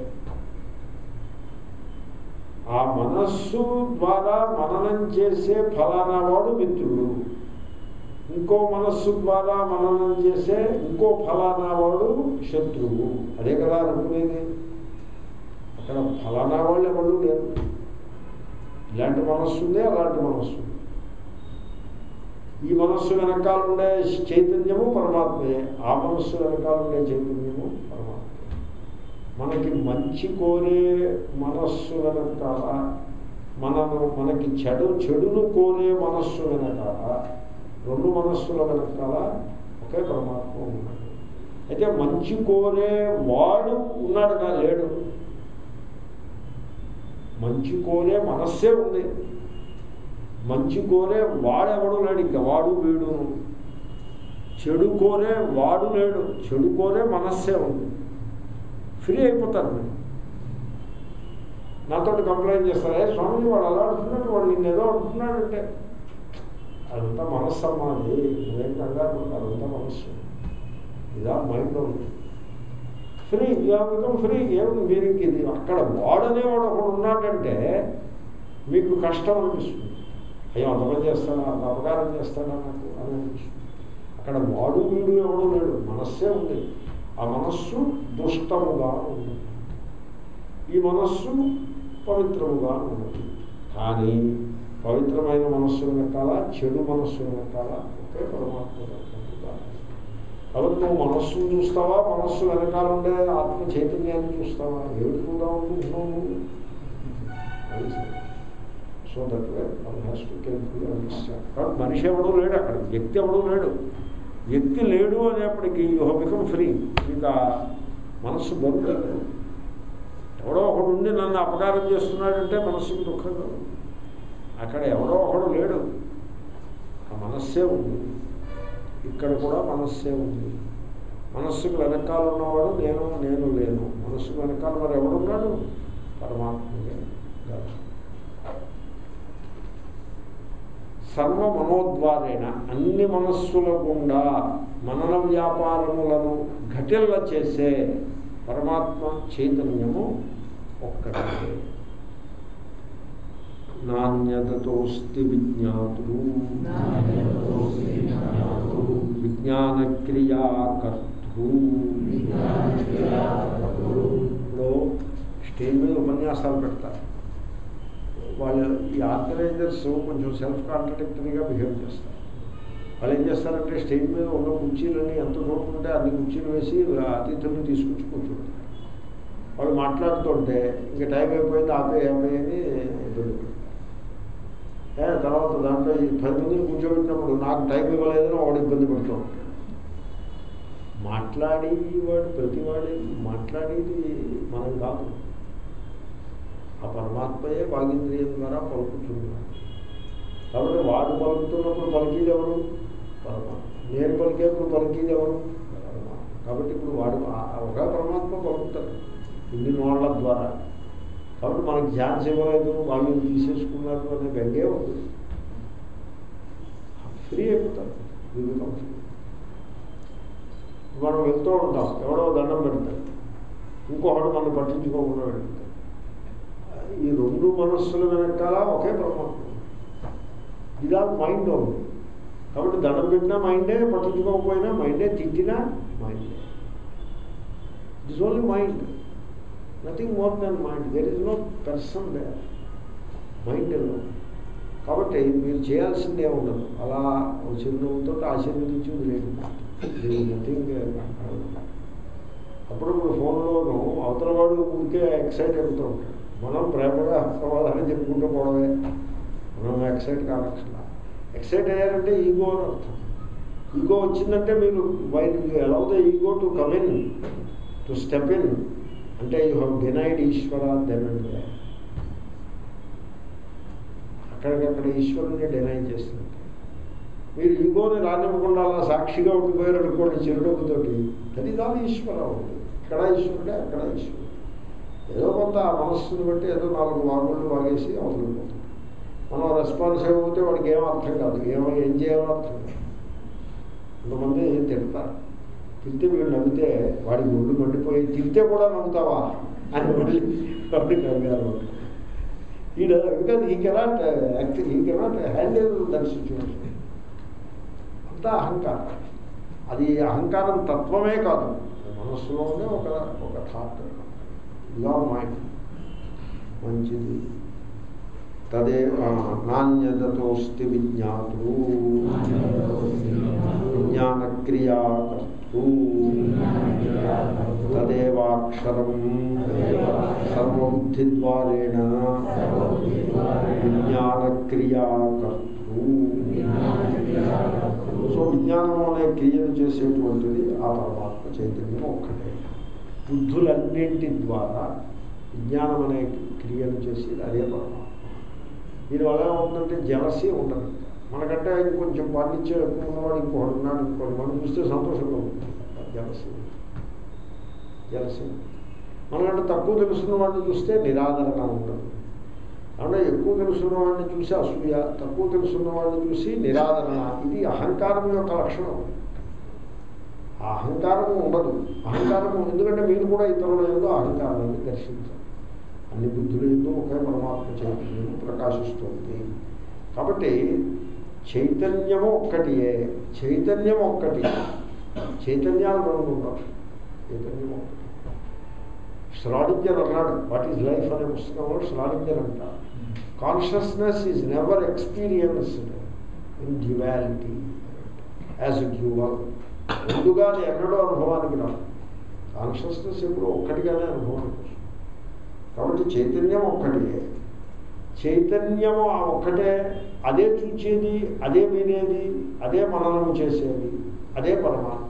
ఆ మనస్సు ద్వారా మననం చేసే ఫలానా వాడు మిత్రుడు ఇంకో మనస్సు ద్వారా మననం చేసే ఇంకో ఫలానా వాడు శత్రువు అదే కదా అనుకునేది అక్కడ ఫలానా వాళ్ళు ఎవరు లేరు ఇలాంటి మనస్సు ఉంది అలాంటి మనస్సు ఉంది ఈ మనస్సు వెనకాల ఉండే చైతన్యము పరమాత్మే ఆ మనస్సు వెనకాల ఉండే చైతన్యము పరమాత్మే మనకి మంచి కోరే మనస్సు వెనకాల మనను మనకి చెడు చెడును కోరే మనస్సు వెనకాల రెండు మనస్సుల వెనకాల ఒకే పరమాత్మ ఉన్నాడు అయితే మంచి కోరే వాడు ఉన్నాడు నా లేడు మంచి కోరే మనస్సే ఉంది మంచి కోరే వాడెవడు లేడు ఇంకా వాడు వీడు చెడు కోరే వాడు లేడు చెడు కోరే మనస్సే ఉంది ఫ్రీ అయిపోతారు మీరు నాతో కంప్లైంట్ చేస్తారు ఏ స్వామి వాడు అలా అంటున్నాడు వాడు నిన్ను ఏదో అంటున్నాడంటే అదంతా మనస్సు అమ్మాది నువ్వేం కంగారు పడతావు, అదంతా మనస్సు ఇదా మైండ్లో ఉంది ఫ్రీ వ్యాపకం ఫ్రీ ఏమి మీరు ఇంక ఇది అక్కడ వాడనేవాడు ఒకడు ఉన్నాడంటే మీకు కష్టం అనిపిస్తుంది అయ్యో అంతమంది చేస్తాడా అంత అపకారం చేస్తాడా నాకు అని అనిపిస్తుంది అక్కడ వాడు వీడు ఎవడో లేడు మనస్సే ఉంది ఆ మనస్సు దుష్టముగా ఉంది ఈ మనస్సు పవిత్రముగా ఉన్నది కానీ పవిత్రమైన మనస్సు వెనకాల చెడు మనస్సు వెనకాల ఒకే పరమాత్మ దొరకకుండా కాబట్టి నువ్వు మనస్సును చూస్తావా మనస్సు వెనకాల ఉండే ఆత్మ చైతన్యాన్ని చూస్తావా ఏమిటి చూద్దాం అనుకుంటున్నావు నువ్వు అది సరే. So that way one has to carefully understand కాబట్టి మనిషి ఎవడూ లేడు అక్కడ వ్యక్తి ఎవడూ లేడు వ్యక్తి లేడు అనేప్పటికీ యూ హెవ్ బికమ్ ఫ్రీ మీకు ఆ మనస్సు బరువు ఎవడో ఒకడు ఉండి నన్ను అపకారం చేస్తున్నాడంటే మనస్సుకు దుఃఖం కాదు అక్కడ ఎవడో ఒకడు లేడు ఆ మనస్సే ఉంది ఇక్కడ కూడా మనస్సే ఉంది మనస్సుకు వెనకాల ఉన్నవాడు నేను నేను లేను మనస్సుకు వెనకాల మరి ఎవడున్నాడు పరమాత్మయే గల సర్వ మనోద్వారేణ అన్ని మనస్సుల గుండా మనన వ్యాపారములను ఘటిల్ల చేసే పరమాత్మ చైతన్యము ఒక్కటే నాణ్యతతోస్తి విజ్ఞాతు విజ్ఞానక్రియాకర్తు ఇప్పుడు స్టేజ్ మీద ఉపన్యాసాలు పెడతారు వాళ్ళు ఈ ఆర్గనైజర్స్ కొంచెం సెల్ఫ్ కాంట్రడిక్టరీగా బిహేవ్ చేస్తారు వాళ్ళు ఏం చేస్తారంటే స్టేజ్ మీద ఉన్న కుర్చీలని ఎంత చూడుకుంటే అన్ని కుర్చీలు వేసి అతిథులను తీసుకొచ్చి కూర్చుంటారు వాళ్ళు మాట్లాడుతుంటే ఇంకా టైం అయిపోయింది ఆపే ఏమైంది ఇబ్బంది పెడతారు ఏ, తర్వాత దాంట్లో ఈ పది మందిని కూర్చోబెట్టినప్పుడు నాకు టైం ఇవ్వలేదని వాడు ఇబ్బంది పడుతూ ఉంటాడు మాట్లాడి వాడు ప్రతివాడి మాట్లాడేది మనం కాదు ఆ పరమాత్మయే వాగింద్రియం ద్వారా పలుకుతున్నాడు కాబట్టి వాడు పలుకుతున్నప్పుడు పలికేది ఎవరు పరమాత్మ నేను పలికేప్పుడు పలికేది ఎవరు పరమాత్మ కాబట్టి ఇప్పుడు వాడు ఆ- ఆ ఒక పరమాత్మ పలుకుతాడు ఇన్ని నోళ్ల ద్వారా కాబట్టి మనకి ఛాన్స్ ఇవ్వలేదు వాళ్ళు తీసేసుకున్నారు అనే గంగే ఉంది ఫ్రీ అయిపోతారు వివేకం ఫ్రీ మనం వెళ్తూ ఉంటాం ఎవడో దండం పెడతాడు ఇంకొకడు మనం పట్టించుకోకుండా వెళ్తాడు ఈ రెండు మనస్సుల వెనకాల ఒకే పరమాత్మ ఇదా మైండ్ ఉంది కాబట్టి దండం పెట్టినా మైండే పట్టించుకోకపోయినా మైండే తిట్టినా మైండే it is only mind nothing more than mind there is no person the mind కాబట్టి మీరు చేయాల్సిందే ఉండదు అలా ఒక చిరునవ్వుతో ఆశీర్వదించి లేదు నథింగ్ అప్పుడప్పుడు ఫోన్లోనూ అవతల వాడు ఊరికే ఎక్సైట్ అవుతూ ఉంటాడు మనం ప్రేమగా సమాధానం చెప్పుకుంటూ పోవడమే మనం ఎక్సైట్ కానక్షలా ఎక్సైట్ అయ్యారంటే ఈగో అని అర్థం ఈగో వచ్చిందంటే మీరు while allow the ego to come in to step in అంటే you have denied Ishwara then and అక్కడికక్కడ ఈశ్వరుని డినై చేస్తుంది మీరు ఈగోని రానివ్వకుండా అలా సాక్షిగా ఉండిపోయారు అనుకోండి చిరునవ్వుతోటి దట్ ఈజ్ ఆల్ ఈశ్వర ఉంది ఇక్కడ ఈశ్వరుడే అక్కడ ఈశ్వరుడు ఏదో కొంత ఆ మనస్సుని బట్టి ఏదో నాలుగు వాగుళ్ళు వాగేసి అవసరపోతుంది మనం రెస్పాన్స్ అయిపోతే వాడికి ఏం అర్థం కాదు ఏమో ఏం చేయాలో అర్థం కాదు కొంతమంది తిడతారు తిరితే వీడు నవ్వితే వాడికి ఒళ్ళు మండిపోయి తిరితే కూడా నవ్వుతావా అని మళ్ళీ వాడికి నవ్వారు ఈ బికాజ్ ఈ కెనాట్ ఈ కెనాట్ హ్యాండిల్ దట్ సిచ్యువేషన్ అంతా అహంకారం అది అహంకారం తత్వమే కాదు మనస్సులో ఉండే ఒక ఒక థాట్ యువర్ మైండ్ మంచిది తదే నాణ్యతతోస్తి విజ్ఞాతు విజ్ఞానక్రియాకర్తు తదేవాక్షరం సర్వబుద్ధిద్వారేణ విజ్ఞానక్రియాకర్తు సో విజ్ఞానం అనే క్రియను చేసేటువంటిది ఆ పరమాత్మ చైతన్యం ఒక్కటే బుద్ధులన్నింటి ద్వారా విజ్ఞానం అనే క్రియను చేసేది అదే పరమాత్మ దీనివల్ల ఏమవుతుందంటే జలసీ ఉండదు మనకంటే ఇంకొంచెం పాండిత్యం ఎక్కువ ఉన్నవాడు ఇంకొకడు ఉన్నాడు ఇంకోటి మనం చూస్తే సంతోషంగా ఉంటుంది జలసీ జలసీ మనకంటే తక్కువ తెలుసున్న వాడిని చూస్తే నిరాదరణ ఉండదు అంటే ఎక్కువ తెలుసున్న వాడిని చూసి అసూయ తక్కువ తెలుసున్న వాడిని చూసి నిరాదరణ ఇది అహంకారం యొక్క లక్షణం ఆ అహంకారము ఉండదు అహంకారము ఎందుకంటే మీరు కూడా ఇతరుల ఏదో అహంకారాన్ని దర్శించాలి అన్ని బుద్ధులు ఎందు ఒకే పరమాత్మ చైతన్యం ప్రకాశిస్తుంది కాబట్టి చైతన్యము ఒక్కటియే చైతన్యం ఒక్కటి చైతన్యాలు రెండు ఉండవు చైతన్యం ఒక్కటి శ్రాడింజర్ అన్నాడు వాట్ ఈజ్ లైఫ్ అనే పుస్తకంలో శ్రాడింజర్ అంటారు consciousness is never experienced in duality as dual ముందుగా అది ఎన్నడూ అనుభవానికి రాదు కాన్షియస్నెస్ ఎప్పుడు ఒక్కటిగానే అనుభవానికి వస్తుంది కాబట్టి చైతన్యం ఒక్కటియే చైతన్యము ఆ ఒక్కటే అదే చూచేది అదే వినేది అదే మననం చేసేది అదే పరమాత్మ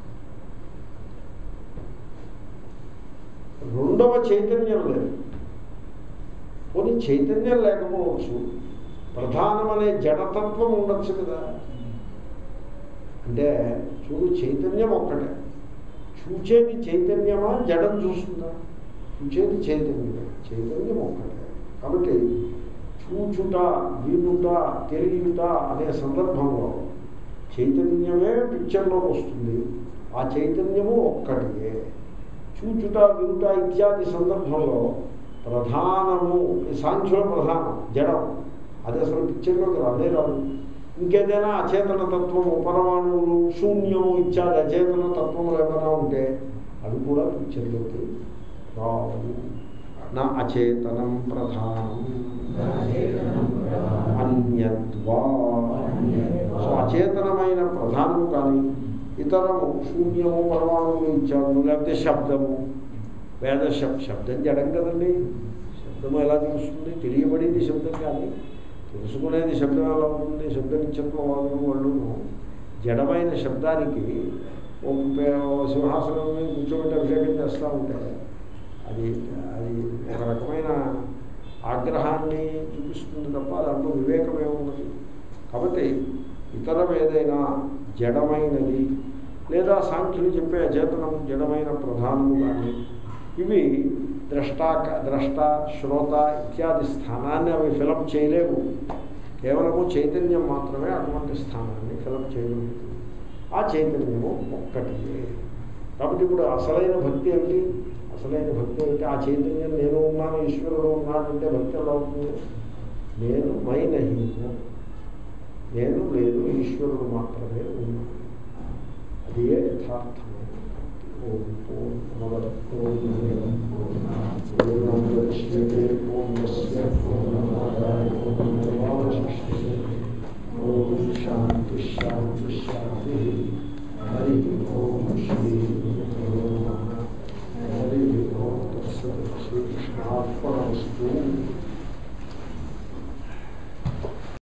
రెండవ చైతన్యం లేదు పోనీ చైతన్యం లేకపోవచ్చు ప్రధానమనే జడతత్వం ఉండొచ్చు కదా అంటే చూడు చైతన్యం ఒక్కటే చూచేది చైతన్యమా జడం చూస్తుందా చూచేది చైతన్యమే చైతన్యం ఒక్కటే కాబట్టి చూచుట వినుట తెలియట అనే సందర్భంలో చైతన్యమే పిక్చర్లోకి వస్తుంది ఆ చైతన్యము ఒక్కటియే చూచుట వినుట ఇత్యాది సందర్భంలో ప్రధానము ఈ సాంఖ్యుల ప్రధానం జడం అది అసలు పిక్చర్లోకి రానే రాదు ఇంకేదైనా అచేతన తత్వము పరమాణువులు శూన్యము ఇత్యాది అచేతన తత్వములు ఏమైనా ఉంటే అవి కూడా పిక్చర్లోకి రావు నా అచేతనం ప్రధానం అన్యత్వా సో అచేతనమైన ప్రధానము కానీ ఇతరము శూన్యము పరమాణువులు ఇత్యాదులు లేకపోతే శబ్దము వేద శబ్ శబ్దం జడం కదండి శబ్దం ఎలా తెలుస్తుంది తెలియబడేది శబ్దం కానీ తెలుసుకునేది శబ్దం ఎలా ఉంటుంది శబ్ద నిత్యత్వవాదులు వాళ్ళు జడమైన శబ్దానికి ఒక పే- ఓ సింహాసనం మీద కూర్చోబెట్టి అభిషేకం చేస్తూ ఉంటే అది అది ఒక రకమైన ఆగ్రహాన్ని చూపిస్తుంది తప్ప దాంట్లో వివేకమే ఉన్నది కాబట్టి ఇతరం ఏదైనా జడమైనది లేదా సాంఖ్యులు చెప్పే అచేతనం జడమైన ప్రధానము కానీ ఇవి ద్రష్ట ద్రష్ట శ్రోత ఇత్యాది స్థానాన్ని అవి ఫిలప్ చేయలేవు కేవలము చైతన్యం మాత్రమే అటువంటి స్థానాన్ని ఫిలప్ చేయగలుగుతుంది ఆ చైతన్యము ఒక్కటియే కాబట్టి ఇప్పుడు అసలైన భక్తి ఏమిటి అసలైన భక్తి ఏమిటి ఆ చైతన్యం నేను ఉన్నాను ఈశ్వరుడు ఉన్నాడంటే భక్తి ఎలా అవుతుంది నేను మైనహీను నేను లేదు ఈశ్వరుడు మాత్రమే ఉన్నాను అదే యథార్థమైన భక్తి ఓం పూర్ణమద పూర్ణమిదం పూర్ణం దృశ్యతే పూర్ణస్య పూర్ణమాదాయ పూర్ణమేవావశిష్యతే ఓం శాంతి శాంతి శాంతి హరి ఓం శ్రీ గురుభ్యో నమః హరి ఓం తత్సత్ శ్రీకృష్ణార్పణమస్తు